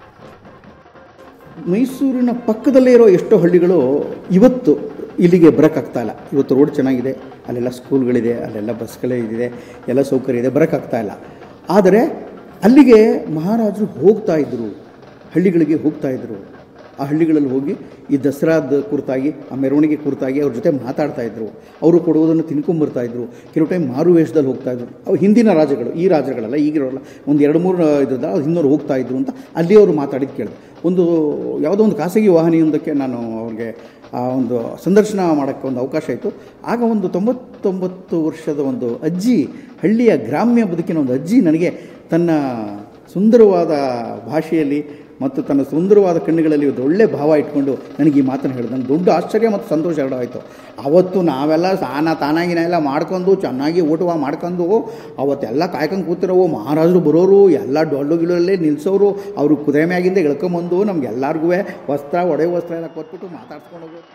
Speaker 2: ಮೈಸೂರಿನ ಪಕ್ಕದಲ್ಲೇ ಇರೋ ಎಷ್ಟೋ ಹಳ್ಳಿಗಳು ಇವತ್ತು ಇಲ್ಲಿಗೆ ಬರೋಕ್ಕಾಗ್ತಾ ಇಲ್ಲ ಇವತ್ತು ರೋಡ್ ಚೆನ್ನಾಗಿದೆ ಅಲ್ಲೆಲ್ಲ ಸ್ಕೂಲ್ಗಳಿದೆ ಅಲ್ಲೆಲ್ಲ ಬಸ್ಗಳೇ ಇದೆ ಎಲ್ಲ ಸೌಕರ್ಯ ಇದೆ ಬರೋಕ್ಕಾಗ್ತಾ ಇಲ್ಲ ಆದರೆ ಅಲ್ಲಿಗೆ ಮಹಾರಾಜರು ಹೋಗ್ತಾ ಇದ್ದರು ಹಳ್ಳಿಗಳಿಗೆ ಹೋಗ್ತಾ ಇದ್ದರು ಆ ಹಳ್ಳಿಗಳಲ್ಲಿ ಹೋಗಿ ಈ ದಸರಾದ ಕುರಿತಾಗಿ ಆ ಮೆರವಣಿಗೆ ಕುರಿತಾಗಿ ಅವ್ರ ಜೊತೆ ಮಾತಾಡ್ತಾ ಇದ್ರು ಅವರು ಕೊಡುವುದನ್ನು ತಿನ್ಕೊಂಬರ್ತಾ ಇದ್ರು ಕೆಲವು ಟೈಮ್ ಮಾರು ವೇಷದಲ್ಲಿ ಹೋಗ್ತಾ ಇದ್ರು ಅವು ಹಿಂದಿನ ರಾಜಗಳು ಈ ರಾಜಗಳಲ್ಲ ಈಗಿರೋಲ್ಲ ಒಂದು ಎರಡು ಮೂರು ಇದ್ರದ್ದು ಅದು ಹಿಂದೋರು ಹೋಗ್ತಾ ಇದ್ರು ಅಂತ ಅಲ್ಲಿ ಅವರು ಮಾತಾಡಿದ್ದು ಕೇಳಿದೆ ಒಂದು ಯಾವುದೋ ಒಂದು ಖಾಸಗಿ ವಾಹಿನಿಯೊಂದಕ್ಕೆ ನಾನು ಅವ್ರಿಗೆ ಆ ಒಂದು ಸಂದರ್ಶನ ಮಾಡೋಕ್ಕೆ ಒಂದು ಅವಕಾಶ ಇತ್ತು ಆಗ ಒಂದು ತೊಂಬತ್ತೊಂಬತ್ತು ವರ್ಷದ ಒಂದು ಅಜ್ಜಿ ಹಳ್ಳಿಯ ಗ್ರಾಮ್ಯ ಬದುಕಿನ ಒಂದು ಅಜ್ಜಿ ನನಗೆ ತನ್ನ ಸುಂದರವಾದ ಭಾಷೆಯಲ್ಲಿ ಮತ್ತು ತನ್ನ ಸುಂದರವಾದ ಕಣ್ಣುಗಳಲ್ಲಿ ಒಂದು ಒಳ್ಳೆ ಭಾವ ಇಟ್ಕೊಂಡು ನನಗೆ ಈ ಮಾತನ್ನು ಹೇಳಿದ ನನಗೆ ದೊಡ್ಡ ಆಶ್ಚರ್ಯ ಮತ್ತು ಸಂತೋಷ ಎರಡಾಯಿತು ಅವತ್ತು ನಾವೆಲ್ಲ ಸಾನ ತಾನಾಗಿನ ಎಲ್ಲ ಮಾಡ್ಕೊಂಡು ಚೆನ್ನಾಗಿ ಊಟವ ಮಾಡ್ಕೊಂಡು ಅವತ್ತೆಲ್ಲ ಕಾಯ್ಕೊಂಡು ಕೂತಿರೋವು ಮಹಾರಾಜರು ಬರೋರು ಎಲ್ಲ ಡೊಳ್ಳು ಗಿಡಲ್ಲೇ ನಿಲ್ಲಿಸೋರು ಅವರು ಕುದುರೆ ಮ್ಯಾಗಿಂದ ಇಳ್ಕೊಂಬಂದು ನಮ್ಗೆ ಎಲ್ಲರಿಗೂ ವಸ್ತ್ರ ಒಡೆ ವಸ್ತ್ರ ಎಲ್ಲ ಕೊಟ್ಬಿಟ್ಟು ಮಾತಾಡ್ಸ್ಕೊಂಡು ಹೋಗೋರು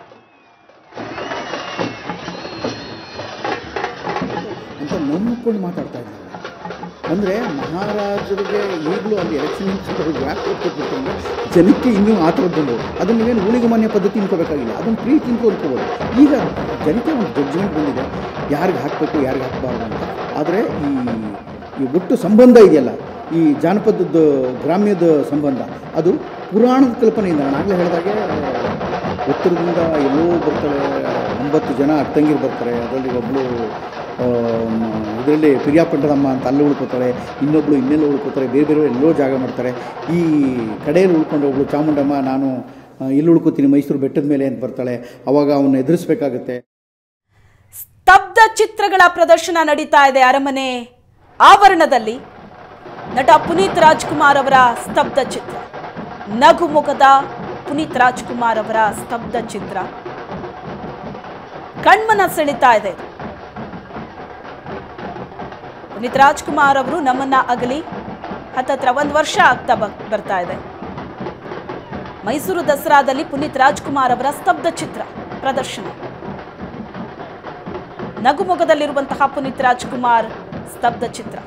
Speaker 2: ಅಂತ ನಂಬ್ಕೊಂಡು ಮಾತಾಡ್ತಾ ಇದ್ದಾರೆ ಅಂದರೆ ಮಹಾರಾಜರಿಗೆ ಈಗಲೂ ಅಲ್ಲಿ ಎಲೆಕ್ಷನ್ ನಿಂತ್ಕೊಂಡು ಯಾಕೆ ಕೊಟ್ಬಿಟ್ಟು ಅಂದರೆ ಜನಕ್ಕೆ ಇನ್ನೂ ಆ ಥರದ್ದು ಬಂದವು ಅದನ್ನು ನೀವೇನು ಊಳಿಗೆ ಮಾನ್ಯ ಪದ್ಧತಿ ಅನ್ಕೋಬೇಕಾಗಿಲ್ಲ ಅದನ್ನು ಪ್ರೀತಿ ಅಂತ ಅನ್ಕೋಬೋದು ಈಗ ಜನಕ್ಕೆ ಒಂದು ಜಡ್ಜ್ಮೆಂಟ್ ಬಂದಿದೆ ಯಾರಿಗೆ ಹಾಕಬೇಕು ಯಾರಿಗೆ ಹಾಕಬಾರ್ದು ಅಂತ ಆದರೆ ಈ ಈ ಒಟ್ಟು ಸಂಬಂಧ ಇದೆಯಲ್ಲ ಈ ಜಾನಪದದ ಗ್ರಾಮ್ಯದ ಸಂಬಂಧ ಅದು ಪುರಾಣದ ಕಲ್ಪನೆಯಿಂದ ನಾನು ಆಗಲೇ ಹೇಳಿದಾಗೆ ಉತ್ತರದಿಂದ ಎಲ್ಲೋ ಬರ್ತಾಳೆ ಒಂಬತ್ತು ಜನ ಅಕ್ಕಂಗಿರು ಬರ್ತಾರೆ ಅದರಲ್ಲಿ ಒಬ್ಬಳು ಇದರಲ್ಲಿ ಪಿರಿಯಾಪಟ್ಟದಮ್ಮ ಅಂತ ಅಲ್ಲಿ ಉಳ್ಕೋತಾಳೆ ಇನ್ನೊಬ್ಳು ಇನ್ನೆಲ್ಲ ಉಳ್ಕೋತಾರೆ ಬೇರೆ ಬೇರೆ ಎಲ್ಲೋ ಜಾಗ ಮಾಡ್ತಾರೆ ಈ ಕಡೆಯಲ್ಲಿ ಉಳ್ಕೊಂಡು ಒಬ್ಳು ಚಾಮುಂಡಮ್ಮ ನಾನು ಆ, ಇಲ್ಲಿ ಉಳ್ಕೋತೀನಿ ಮೈಸೂರು ಬೆಟ್ಟದ ಮೇಲೆ ಅಂತ ಬರ್ತಾಳೆ ಅವಾಗ ಅವನ್ನ ಎದುರಿಸ್ಬೇಕಾಗತ್ತೆ
Speaker 1: ಸ್ತಬ್ಧ ಚಿತ್ರಗಳ ಪ್ರದರ್ಶನ ನಡೀತಾ ಇದೆ ಅರಮನೆ ಆವರಣದಲ್ಲಿ ನಟ ಪುನೀತ್ ರಾಜ್ಕುಮಾರ್ ಅವರ ಸ್ತಬ್ಧ ಚಿತ್ರ ನಗುಮುಖದ ಪುನೀತ್ ರಾಜ್ಕುಮಾರ್ ಅವರ ಸ್ತಬ್ಧ ಚಿತ್ರ ಕಣ್ಮನ ಸೆಳಿತಾ ಇದೆ ಇದು. ಪುನೀತ್ ರಾಜ್ಕುಮಾರ್ ಅವರು ನಮ್ಮನ್ನ ಅಗಲಿ ಹತ್ತತ್ರ ಒಂದು ವರ್ಷ ಆಗ್ತಾ ಬ- ಬರ್ತಾ ಇದೆ ಮೈಸೂರು ದಸರಾದಲ್ಲಿ ಪುನೀತ್ ರಾಜ್ಕುಮಾರ್ ಅವರ ಸ್ತಬ್ಧ ಚಿತ್ರ ಪ್ರದರ್ಶನ ನಗುಮೊಗದಲ್ಲಿರುವಂತಹ ಪುನೀತ್ ರಾಜ್ಕುಮಾರ್ ಸ್ತಬ್ಧ ಚಿತ್ರ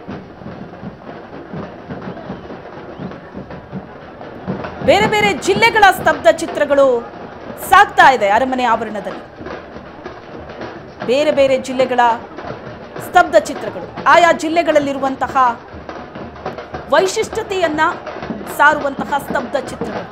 Speaker 1: ಬೇರೆ ಬೇರೆ ಜಿಲ್ಲೆಗಳ ಸ್ತಬ್ಧ ಚಿತ್ರಗಳು ಸಾಗ್ತಾ ಇದೆ ಅರಮನೆ ಆವರಣದಲ್ಲಿ ಬೇರೆ ಬೇರೆ ಜಿಲ್ಲೆಗಳ ಸ್ತಬ್ಧ ಚಿತ್ರಗಳು ಆಯಾ ಜಿಲ್ಲೆಗಳಲ್ಲಿರುವಂತಹ ವೈಶಿಷ್ಟ್ಯತೆಯನ್ನ ಸಾರುವಂತಹ ಸ್ತಬ್ಧ ಚಿತ್ರಗಳು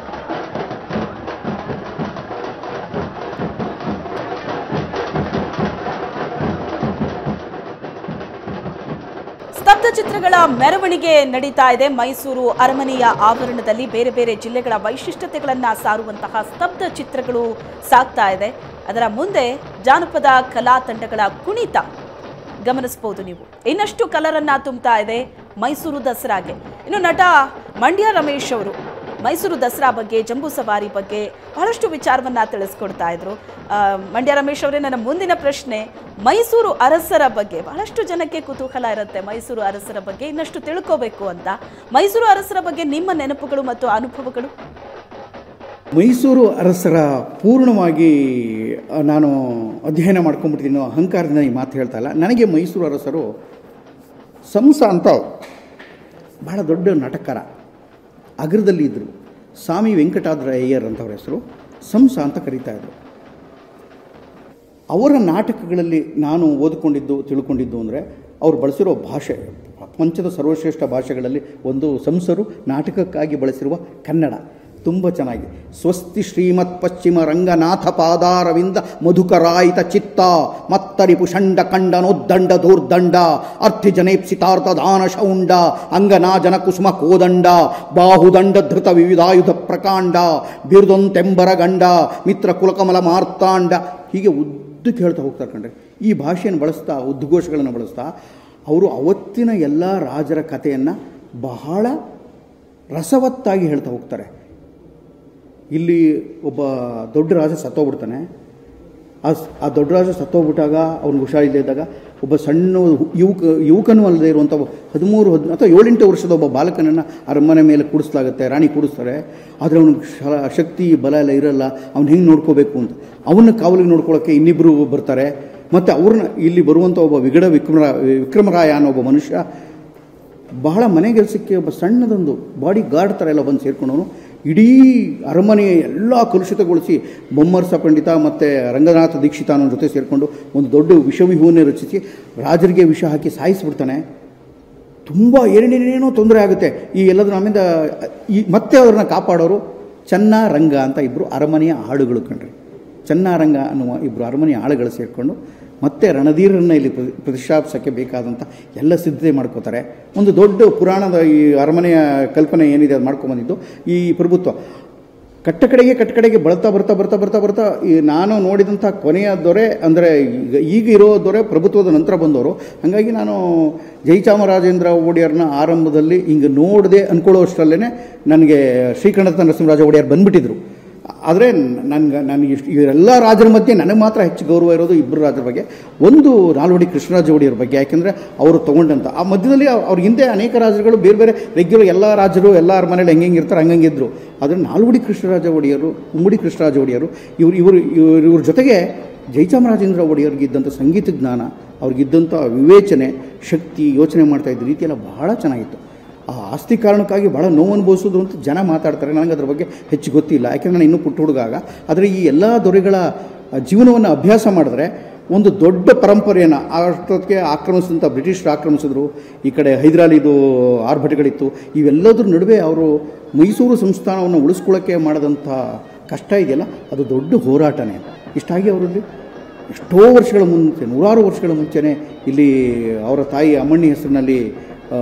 Speaker 1: ಸ್ತಬ್ಧ ಚಿತ್ರಗಳ ಮೆರವಣಿಗೆ ನಡೀತಾ ಇದೆ ಮೈಸೂರು ಅರಮನೆಯ ಆವರಣದಲ್ಲಿ ಬೇರೆ ಬೇರೆ ಜಿಲ್ಲೆಗಳ ವೈಶಿಷ್ಟ್ಯತೆಗಳನ್ನ ಸಾರುವಂತಹ ಸ್ತಬ್ಧ ಚಿತ್ರಗಳು ಸಾಗ್ತಾ ಇದೆ ಅದರ ಮುಂದೆ ಜಾನಪದ ಕಲಾ ತಂಡಗಳ ಕುಣಿತ ಗಮನಿಸಬಹುದು ನೀವು ಇನ್ನಷ್ಟು ಕಲರನ್ನ ತುಂಬುತ್ತಾ ಇದೆ ಮೈಸೂರು ದಸರಾಗೆ ಇನ್ನು ನಟ ಮಂಡ್ಯ ರಮೇಶ್ ಅವರು ಮೈಸೂರು ದಸರಾ ಬಗ್ಗೆ ಜಂಬೂ ಸವಾರಿ ಬಗ್ಗೆ ಬಹಳಷ್ಟು ವಿಚಾರವನ್ನ ತಿಳಿಸ್ಕೊಡ್ತಾ ಇದ್ರು ಆ, ಮಂಡ್ಯ ರಮೇಶ್ ಅವರೇ ನನ್ನ ಮುಂದಿನ ಪ್ರಶ್ನೆ ಮೈಸೂರು ಅರಸರ ಬಗ್ಗೆ ಬಹಳಷ್ಟು ಜನಕ್ಕೆ ಕುತೂಹಲ ಇರುತ್ತೆ ಮೈಸೂರು ಅರಸರ ಬಗ್ಗೆ ಇನ್ನಷ್ಟು ತಿಳ್ಕೋಬೇಕು ಅಂತ ಮೈಸೂರು ಅರಸರ ಬಗ್ಗೆ ನಿಮ್ಮ ನೆನಪುಗಳು ಮತ್ತು ಅನುಭವಗಳು
Speaker 2: ಮೈಸೂರು ಅರಸರ ಪೂರ್ಣವಾಗಿ ಆ, ನಾನು ಅಧ್ಯಯನ ಮಾಡ್ಕೊಂಡ್ಬಿಟ್ಟಿದ್ದೀನಿ ಅಹಂಕಾರದಿಂದ ಈ ಮಾತು ಹೇಳ್ತಾ ಇಲ್ಲ ನನಗೆ ಮೈಸೂರು ಅರಸರು ಸಂಸ ಅಂತ ಬಹಳ ದೊಡ್ಡ ನಾಟಕಕಾರ ಅಗ್ರದಲ್ಲಿ ಇದ್ದರು ಸ್ವಾಮಿ ವೆಂಕಟಾದ್ರ ಅಯ್ಯರ್ ಅಂತ ಅವ್ರ ಹೆಸರು ಸಂಸ ಅಂತ ಕರೀತಾ ಇದ್ರು ಅವರ ನಾಟಕಗಳಲ್ಲಿ ನಾನು ಓದಿಕೊಂಡಿದ್ದು ತಿಳ್ಕೊಂಡಿದ್ದು ಅಂದರೆ ಅವ್ರು ಬಳಸಿರೋ ಭಾಷೆ ಪ್ರಪಂಚದ ಸರ್ವಶ್ರೇಷ್ಠ ಭಾಷೆಗಳಲ್ಲಿ ಒಂದು ಸಂಸರು ನಾಟಕಕ್ಕಾಗಿ ಬಳಸಿರುವ ಕನ್ನಡ ತುಂಬ ಚೆನ್ನಾಗಿ ಸ್ವಸ್ತಿ ಶ್ರೀಮತ್ ಪಶ್ಚಿಮ ರಂಗನಾಥ ಪಾದಾರವಿಂದ ಮಧುಕರಾಯಿತ ಚಿತ್ತ ಮತ್ತರಿಪು ಷಂಡ ಕಂಡನೋದ್ದಂಡ ದೂರ್ದಂಡ ಅರ್ಥಿ ಜನೇಪ್ಸಿತಾರ್ಥ ದಾನ ಶೌಂಡ ಅಂಗನಾಜನ ಕುಸುಮ ಕೋದಂಡ ಬಾಹುದಂಡ ಧೃತ ವಿವಿಧಾಯುಧ ಪ್ರಕಾಂಡ ಬಿರುದೊಂತೆಂಬರ ಗಂಡ ಮಿತ್ರ ಕುಲಕಮಲ ಮಾರ್ತಾಂಡ ಹೀಗೆ ಉದ್ದಕ್ಕೆ ಹೇಳ್ತಾ ಹೋಗ್ತಾರೆ ಕಂಡ್ರೆ ಈ ಭಾಷೆಯನ್ನು ಬಳಸ್ತಾ ಉದ್ಘೋಷಗಳನ್ನು ಬಳಸ್ತಾ ಅವರು ಅವತ್ತಿನ ಎಲ್ಲ ರಾಜರ ಕಥೆಯನ್ನು ಬಹಳ ರಸವತ್ತಾಗಿ ಹೇಳ್ತಾ ಹೋಗ್ತಾರೆ ಇಲ್ಲಿ ಒಬ್ಬ ದೊಡ್ಡ ರಾಜ ಸತ್ತೋಗ್ಬಿಡ್ತಾನೆ ಆ ಸ್- ಆ ದೊಡ್ಡ ರಾಜ ಸತ್ತೋಗ್ಬಿಟ್ಟಾಗ ಅವ್ನಿಗೆ ಹುಷಾರಿಲ್ಲದೆ ಇದ್ದಾಗ ಒಬ್ಬ ಸಣ್ಣ ಯುವಕ ಯುವಕನೂ ಅಲ್ಲದೆ ಇರುವಂಥ ಒಬ್ಬ ಹದಿಮೂರು ಹದ್ ಅಥವಾ ಏಳೆಂಟು ವರ್ಷದ ಒಬ್ಬ ಬಾಲಕನನ್ನು ಅರಮನೆ ಮೇಲೆ ಕೂಡಿಸ್ಲಾಗುತ್ತೆ ರಾಣಿ ಕೂಡಿಸ್ತಾರೆ ಆದರೆ ಅವನಿಗೆ ಶ- ಶಕ್ತಿ ಬಲ ಎಲ್ಲ ಇರಲ್ಲ ಅವ್ನು ಹೆಂಗೆ ನೋಡ್ಕೋಬೇಕು ಅಂತ ಅವನ್ನ ಕಾವಲಿಗೆ ನೋಡ್ಕೊಳ್ಳೋಕ್ಕೆ ಇನ್ನಿಬ್ಬರು ಬರ್ತಾರೆ ಮತ್ತು ಅವ್ರನ್ನ ಇಲ್ಲಿ ಬರುವಂಥ ಒಬ್ಬ ವಿಗಡ ವಿಕ್ರಮ ವಿಕ್ರಮರಾಯ ಅನ್ನೋ ಒಬ್ಬ ಮನುಷ್ಯ ಬಹಳ ಮನೆಗೆಲಸಕ್ಕೆ ಒಬ್ಬ ಸಣ್ಣದೊಂದು ಬಾಡಿ ಗಾರ್ಡ್ ಥರ ಎಲ್ಲ ಬಂದು ಸೇರ್ಕೊಂಡವನು ಇಡೀ ಅರಮನೆಯ ಎಲ್ಲ ಕಲುಷಿತಗೊಳಿಸಿ ಬೊಮ್ಮರ್ಸ ಪಂಡಿತ ಮತ್ತು ರಂಗನಾಥ ದೀಕ್ಷಿತ ಅನ್ನೋ ಜೊತೆ ಸೇರಿಕೊಂಡು ಒಂದು ದೊಡ್ಡ ವಿಷವಿಹುವನ್ನೇ ರಚಿಸಿ ರಾಜರಿಗೆ ವಿಷ ಹಾಕಿ ಸಾಯಿಸ್ಬಿಡ್ತಾನೆ ತುಂಬ ಏನೇನೇನೇನೋ ತೊಂದರೆ ಆಗುತ್ತೆ ಈ ಎಲ್ಲದರ ನಮ್ಮಿಂದ ಈ ಮತ್ತೆ ಅವ್ರನ್ನ ಕಾಪಾಡೋರು ಚೆನ್ನಾರಂಗ ಅಂತ ಇಬ್ಬರು ಅರಮನೆಯ ಆಳುಗಳು ಕಣ್ರಿ ಚೆನ್ನಾರಂಗ ಅನ್ನುವ ಇಬ್ಬರು ಅರಮನೆಯ ಆಳುಗಳು ಸೇರಿಕೊಂಡು ಮತ್ತೆ ರಣಧೀರರನ್ನ ಇಲ್ಲಿ ಪ್ರತಿ- ಪ್ರತಿಷ್ಠಾಪಿಸೋಕ್ಕೆ ಬೇಕಾದಂಥ ಎಲ್ಲ ಸಿದ್ಧತೆ ಮಾಡ್ಕೋತಾರೆ ಒಂದು ದೊಡ್ಡ ಪುರಾಣದ ಈ ಅರಮನೆಯ ಕಲ್ಪನೆ ಏನಿದೆ ಅದು ಮಾಡ್ಕೊಂಬಂದಿದ್ದು ಈ ಪ್ರಭುತ್ವ ಕಟ್ಟ ಕಡೆಗೆ ಕಟ್ಟ ಕಡೆಗೆ ಬರ್ತಾ ಬರ್ತಾ ಬರ್ತಾ ಬರ್ತಾ ಬರ್ತಾ ಈ ನಾನು ನೋಡಿದಂಥ ಕೊನೆಯ ದೊರೆ ಅಂದರೆ ಈಗ ಈಗ ಇರೋ ದೊರೆ ಪ್ರಭುತ್ವದ ನಂತರ ಬಂದವರು ಹಾಗಾಗಿ ನಾನು ಜಯಚಾಮರಾಜೇಂದ್ರ ಒಡೆಯರ್ನ ಆರಂಭದಲ್ಲಿ ಹಿಂಗೆ ನೋಡದೆ ಅಂದ್ಕೊಳ್ಳೋಷ್ಟರಲ್ಲೇ ನನಗೆ ಶ್ರೀಕಂಠ ನರಸಿಂಹರಾಜ ಒಡೆಯರ್ ಬಂದ್ಬಿಟ್ಟಿದ್ರು ಆದರೆ ನನಗೆ ನನಗೆ ಇಷ್ಟು ಇವರೆಲ್ಲ ರಾಜರ ಮಧ್ಯೆ ನನಗೆ ಮಾತ್ರ ಹೆಚ್ಚು ಗೌರವ ಇರೋದು ಇಬ್ಬರು ರಾಜರ ಬಗ್ಗೆ ಒಂದು ನಾಲ್ವಡಿ ಕೃಷ್ಣರಾಜ ಒಡೆಯರ ಬಗ್ಗೆ ಯಾಕೆಂದರೆ ಅವರು ತೊಗೊಂಡಂಥ ಆ ಮಧ್ಯದಲ್ಲಿ ಅವ್- ಅವ್ರ ಹಿಂದೆ ಅನೇಕ ರಾಜರುಗಳು ಬೇರೆ ಬೇರೆ ರೆಗ್ಯುಲರ್ ಎಲ್ಲ ರಾಜರು ಎಲ್ಲ ಮನೇಲಿ ಹೆಂಗೆ ಇರ್ತಾರೆ ಹಂಗಂಗಿದ್ರು ಆದರೆ ನಾಲ್ವಡಿ ಕೃಷ್ಣರಾಜ ಒಡೆಯರು ಉಮ್ಮಡಿ ಕೃಷ್ಣರಾಜ ಒಡೆಯರು ಇವರು ಇವರು ಇವ್ರ ಇವ್ರ ಜೊತೆಗೆ ಜಯಚಾಮರಾಜೇಂದ್ರ ಒಡೆಯರ್ಗಿದ್ದಂಥ ಸಂಗೀತ ಜ್ಞಾನ ಅವ್ರಿಗಿದ್ದಂಥ ವಿವೇಚನೆ ಶಕ್ತಿ ಯೋಚನೆ ಮಾಡ್ತಾ ಇದ್ದ ರೀತಿಯೆಲ್ಲ ಬಹಳ ಚೆನ್ನಾಗಿತ್ತು ಆ ಆಸ್ತಿ ಕಾರಣಕ್ಕಾಗಿ ಭಾಳ ನೋವು ಅನುಭವಿಸೋದು ಅಂತ ಜನ ಮಾತಾಡ್ತಾರೆ ನನಗೆ ಅದ್ರ ಬಗ್ಗೆ ಹೆಚ್ಚು ಗೊತ್ತಿಲ್ಲ ಯಾಕೆಂದರೆ ನಾನು ಇನ್ನೂ ಪುಟ್ಟ ಹುಡುಗಾಗ ಆದರೆ ಈ ಎಲ್ಲ ದೊರೆಗಳ ಜೀವನವನ್ನು ಅಭ್ಯಾಸ ಮಾಡಿದ್ರೆ ಒಂದು ದೊಡ್ಡ ಪರಂಪರೆಯನ್ನು ಅಷ್ಟೊತ್ತಿಗೆ ಆಕ್ರಮಿಸಿದಂಥ ಬ್ರಿಟಿಷರು ಆಕ್ರಮಿಸಿದ್ರು ಈ ಕಡೆ ಹೈದರಾಲಿದು ಆರ್ಭಟಗಳಿತ್ತು ಇವೆಲ್ಲದ್ರ ನಡುವೆ ಅವರು ಮೈಸೂರು ಸಂಸ್ಥಾನವನ್ನು ಉಳಿಸ್ಕೊಳ್ಳೋಕ್ಕೆ ಮಾಡಿದಂಥ ಕಷ್ಟ ಇದೆಯಲ್ಲ ಅದು ದೊಡ್ಡ ಹೋರಾಟನೇ ಇಷ್ಟಾಗಿ ಅವರಲ್ಲಿ ಎಷ್ಟೋ ವರ್ಷಗಳ ಮುಂಚೆ ನೂರಾರು ವರ್ಷಗಳ ಮುಂಚೆನೇ ಇಲ್ಲಿ ಅವರ ತಾಯಿ ಅಮ್ಮಣ್ಣಿ ಹೆಸರಿನಲ್ಲಿ ಆ,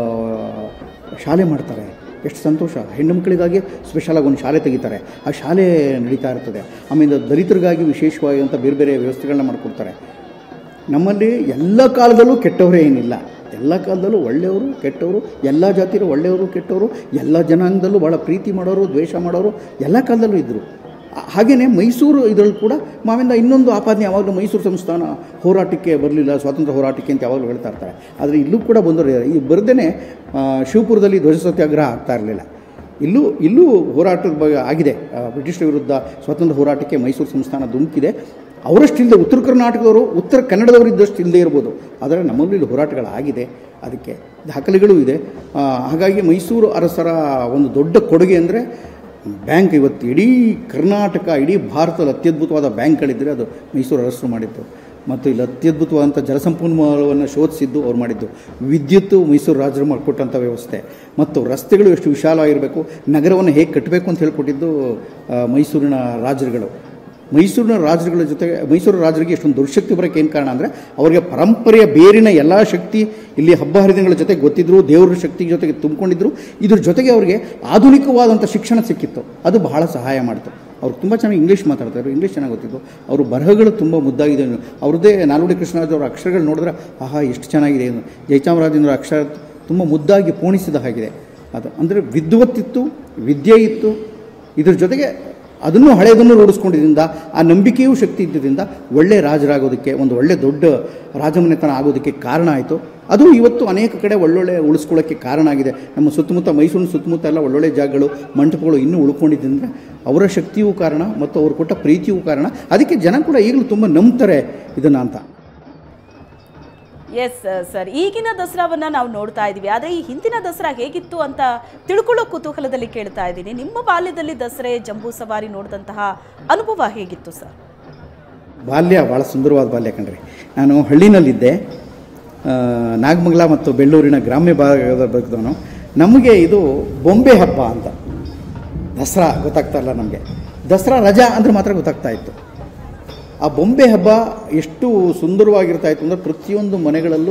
Speaker 2: ಶಾಲೆ ಮಾಡ್ತಾರೆ ಎಷ್ಟು ಸಂತೋಷ ಹೆಣ್ಣು ಮಕ್ಕಳಿಗಾಗಿ ಸ್ಪೆಷಲಾಗಿ ಒಂದು ಶಾಲೆ ತೆಗಿತಾರೆ ಆ ಶಾಲೆ ನಡೀತಾ ಇರ್ತದೆ ಆಮೇಲೆ ದಲಿತರಿಗಾಗಿ ವಿಶೇಷವಾಗಿ ಅಂತ ಬೇರೆ ಬೇರೆ ವ್ಯವಸ್ಥೆಗಳನ್ನ ಮಾಡಿಕೊಡ್ತಾರೆ ನಮ್ಮಲ್ಲಿ ಎಲ್ಲ ಕಾಲದಲ್ಲೂ ಕೆಟ್ಟವರೇ ಏನಿಲ್ಲ ಎಲ್ಲ ಕಾಲದಲ್ಲೂ ಒಳ್ಳೆಯವರು ಕೆಟ್ಟವರು ಎಲ್ಲ ಜಾತಿಯರು ಒಳ್ಳೆಯವರು ಕೆಟ್ಟವರು ಎಲ್ಲ ಜನಾಂಗದಲ್ಲೂ ಭಾಳ ಪ್ರೀತಿ ಮಾಡೋರು ದ್ವೇಷ ಮಾಡೋರು ಎಲ್ಲ ಕಾಲದಲ್ಲೂ ಇದ್ದರು ಹಾಗೆಯೇ ಮೈಸೂರು ಇದರಲ್ಲಿ ಕೂಡ ಮಾವಿಂದ ಇನ್ನೊಂದು ಆಪಾದನೆ ಯಾವಾಗಲೂ ಮೈಸೂರು ಸಂಸ್ಥಾನ ಹೋರಾಟಕ್ಕೆ ಬರಲಿಲ್ಲ ಸ್ವಾತಂತ್ರ್ಯ ಹೋರಾಟಕ್ಕೆ ಅಂತ ಯಾವಾಗಲೂ ಹೇಳ್ತಾ ಇರ್ತಾರೆ ಆದರೆ ಇಲ್ಲೂ ಕೂಡ ಬಂದವರು ಇದ್ದಾರೆ. ಈ ಬರ್ದೇ ಶಿವಪುರದಲ್ಲಿ ಧ್ವಜ ಸತ್ಯಾಗ್ರಹ ಆಗ್ತಾ ಇರಲಿಲ್ಲ ಇಲ್ಲೂ ಇಲ್ಲೂ ಹೋರಾಟದ ಬಗ್ಗೆ ಆಗಿದೆ ಆ, ಬ್ರಿಟಿಷರ ವಿರುದ್ಧ ಸ್ವಾತಂತ್ರ್ಯ ಹೋರಾಟಕ್ಕೆ ಮೈಸೂರು ಸಂಸ್ಥಾನ ಧುಮುಕಿದೆ ಅವರಷ್ಟು ಇಲ್ಲದೆ ಉತ್ತರ ಕರ್ನಾಟಕದವರು ಉತ್ತರ ಕನ್ನಡದವರು ಇದ್ದಷ್ಟು ಇಲ್ಲದೆ ಇರ್ಬೋದು ಆದರೆ ನಮ್ಮಲ್ಲೂ ಇಲ್ಲಿ ಹೋರಾಟಗಳಾಗಿದೆ ಅದಕ್ಕೆ ದಾಖಲೆಗಳೂ ಇದೆ ಆ, ಹಾಗಾಗಿ ಮೈಸೂರು ಅರಸರ ಒಂದು ದೊಡ್ಡ ಕೊಡುಗೆ ಅಂದರೆ ಬ್ಯಾಂಕ್ ಇವತ್ತು ಇಡೀ ಕರ್ನಾಟಕ ಇಡೀ ಭಾರತದ ಅತ್ಯದ್ಭುತವಾದ ಬ್ಯಾಂಕ್ಗಳಿದ್ದರೆ ಅದು ಮೈಸೂರು ಅರಸರು ಮಾಡಿದ್ದು ಮತ್ತು ಇಲ್ಲಿ ಅತ್ಯದ್ಭುತವಾದಂಥ ಜಲಸಂಪನ್ಮೂಲವನ್ನು ಶೋಧಿಸಿದ್ದು ಅವ್ರು ಮಾಡಿದ್ದು ವಿದ್ಯುತ್ತು ಮೈಸೂರು ರಾಜರು ಮಾಡಿಕೊಟ್ಟಂಥ ವ್ಯವಸ್ಥೆ ಮತ್ತು ರಸ್ತೆಗಳು ಎಷ್ಟು ವಿಶಾಲವಾಗಿರಬೇಕು ನಗರವನ್ನು ಹೇಗೆ ಕಟ್ಟಬೇಕು ಅಂತ ಹೇಳ್ಕೊಟ್ಟಿದ್ದು ಆ, ಮೈಸೂರಿನ ರಾಜರುಗಳು ಮೈಸೂರಿನ ರಾಜರುಗಳ ಜೊತೆಗೆ ಮೈಸೂರು ರಾಜರಿಗೆ ಇಷ್ಟೊಂದು ದುರ್ಶಕ್ತಿ ಬರೋಕ್ಕೆ ಏನು ಕಾರಣ ಅಂದರೆ ಅವರಿಗೆ ಪರಂಪರೆಯ ಬೇರಿನ ಎಲ್ಲ ಶಕ್ತಿ ಇಲ್ಲಿ ಹಬ್ಬ ಹರಿದಿನಗಳ ಜೊತೆ ಗೊತ್ತಿದ್ರು ದೇವರ ಶಕ್ತಿ ಜೊತೆಗೆ ತುಂಬಿಕೊಂಡಿದ್ರು ಇದ್ರ ಜೊತೆಗೆ ಅವರಿಗೆ ಆಧುನಿಕವಾದಂಥ ಶಿಕ್ಷಣ ಸಿಕ್ಕಿತ್ತು ಅದು ಬಹಳ ಸಹಾಯ ಮಾಡಿತು ಅವ್ರು ತುಂಬ ಚೆನ್ನಾಗಿ ಇಂಗ್ಲೀಷ್ ಮಾತಾಡ್ತಾರೆ ಇಂಗ್ಲೀಷ್ ಚೆನ್ನಾಗಿ ಗೊತ್ತಿತ್ತು ಅವ್ರ ಬರಹಗಳು ತುಂಬ ಮುದ್ದಾಗಿದೆ ಅವ್ರದ್ದೇ ನಾಲ್ವಡಿ ಕೃಷ್ಣರಾಜ್ ಅವರ ಅಕ್ಷರಗಳು ನೋಡಿದ್ರೆ ಆಹಾ ಎಷ್ಟು ಚೆನ್ನಾಗಿದೆ ಏನು ಜಯಚಾಮರಾಜೇಂದ್ರ ಅಕ್ಷರ ತುಂಬ ಮುದ್ದಾಗಿ ಪೋಣಿಸಿದ ಹಾಗಿದೆ ಅದು ಅಂದರೆ ವಿದ್ವತ್ತಿತ್ತು ವಿದ್ಯೆ ಇತ್ತು ಇದ್ರ ಜೊತೆಗೆ ಅದನ್ನು ಹಳೆಯದನ್ನು ರೂಢಿಸ್ಕೊಂಡಿದ್ದರಿಂದ ಆ ನಂಬಿಕೆಯೂ ಶಕ್ತಿ ಇದ್ದಿದ್ದರಿಂದ ಒಳ್ಳೆ ರಾಜರಾಗೋದಕ್ಕೆ ಒಂದು ಒಳ್ಳೆ ದೊಡ್ಡ ರಾಜಮನೆತನ ಆಗೋದಕ್ಕೆ ಕಾರಣ ಆಯಿತು ಅದು ಇವತ್ತು ಅನೇಕ ಕಡೆ ಒಳ್ಳೊಳ್ಳೆ ಉಳಿಸ್ಕೊಳ್ಳೋಕ್ಕೆ ಕಾರಣ ಆಗಿದೆ ನಮ್ಮ ಸುತ್ತಮುತ್ತ ಮೈಸೂರಿನ ಸುತ್ತಮುತ್ತ ಎಲ್ಲ ಒಳ್ಳೊಳ್ಳೆ ಜಾಗಗಳು ಮಂಟಪಗಳು ಇನ್ನೂ ಉಳ್ಕೊಂಡಿದ್ದರಿಂದ ಅವರ ಶಕ್ತಿಯೂ ಕಾರಣ ಮತ್ತು ಅವರು ಕೊಟ್ಟ ಪ್ರೀತಿಯೂ ಕಾರಣ ಅದಕ್ಕೆ ಜನ ಕೂಡ ಈಗಲೂ ತುಂಬ ನಂಬ್ತಾರೆ ಇದನ್ನು ಅಂತ
Speaker 1: ಎಸ್ ಸರ್ ಈಗಿನ ದಸರಾವನ್ನ ನಾವು ನೋಡ್ತಾ ಇದೀವಿ ಆದರೆ ಈ ಹಿಂದಿನ ದಸರಾ ಹೇಗಿತ್ತು ಅಂತ ತಿಳ್ಕೊಳ್ಳೋ ಕುತೂಹಲದಲ್ಲಿ ಕೇಳ್ತಾ ಇದ್ದೀನಿ ನಿಮ್ಮ ಬಾಲ್ಯದಲ್ಲಿ ದಸರೆ ಜಂಬೂ ಸವಾರಿ ನೋಡಿದಂತಹ ಅನುಭವ ಹೇಗಿತ್ತು ಸರ್
Speaker 2: ಬಾಲ್ಯ ಭಾಳ ಸುಂದರವಾದ ಬಾಲ್ಯ ಕಣ್ರಿ ನಾನು ಹಳ್ಳಿನಲ್ಲಿದ್ದೆ ಆ, ನಾಗಮಂಗಲ ಮತ್ತು ಬೆಳ್ಳೂರಿನ ಗ್ರಾಮ್ಯ ಭಾಗದ ಬದುಕಿದವನು ನಮಗೆ ಇದು ಬೊಂಬೆ ಹಬ್ಬ ಅಂತ ದಸರಾ ಗೊತ್ತಾಗ್ತಾ ಇಲ್ಲ ನಮಗೆ ದಸರಾ ರಜಾ ಅಂದರೆ ಮಾತ್ರ ಗೊತ್ತಾಗ್ತಾ ಇತ್ತು ಆ ಬೊಂಬೆ ಹಬ್ಬ ಎಷ್ಟು ಸುಂದರವಾಗಿರ್ತಾ ಇತ್ತು ಅಂದರೆ ಪ್ರತಿಯೊಂದು ಮನೆಗಳಲ್ಲೂ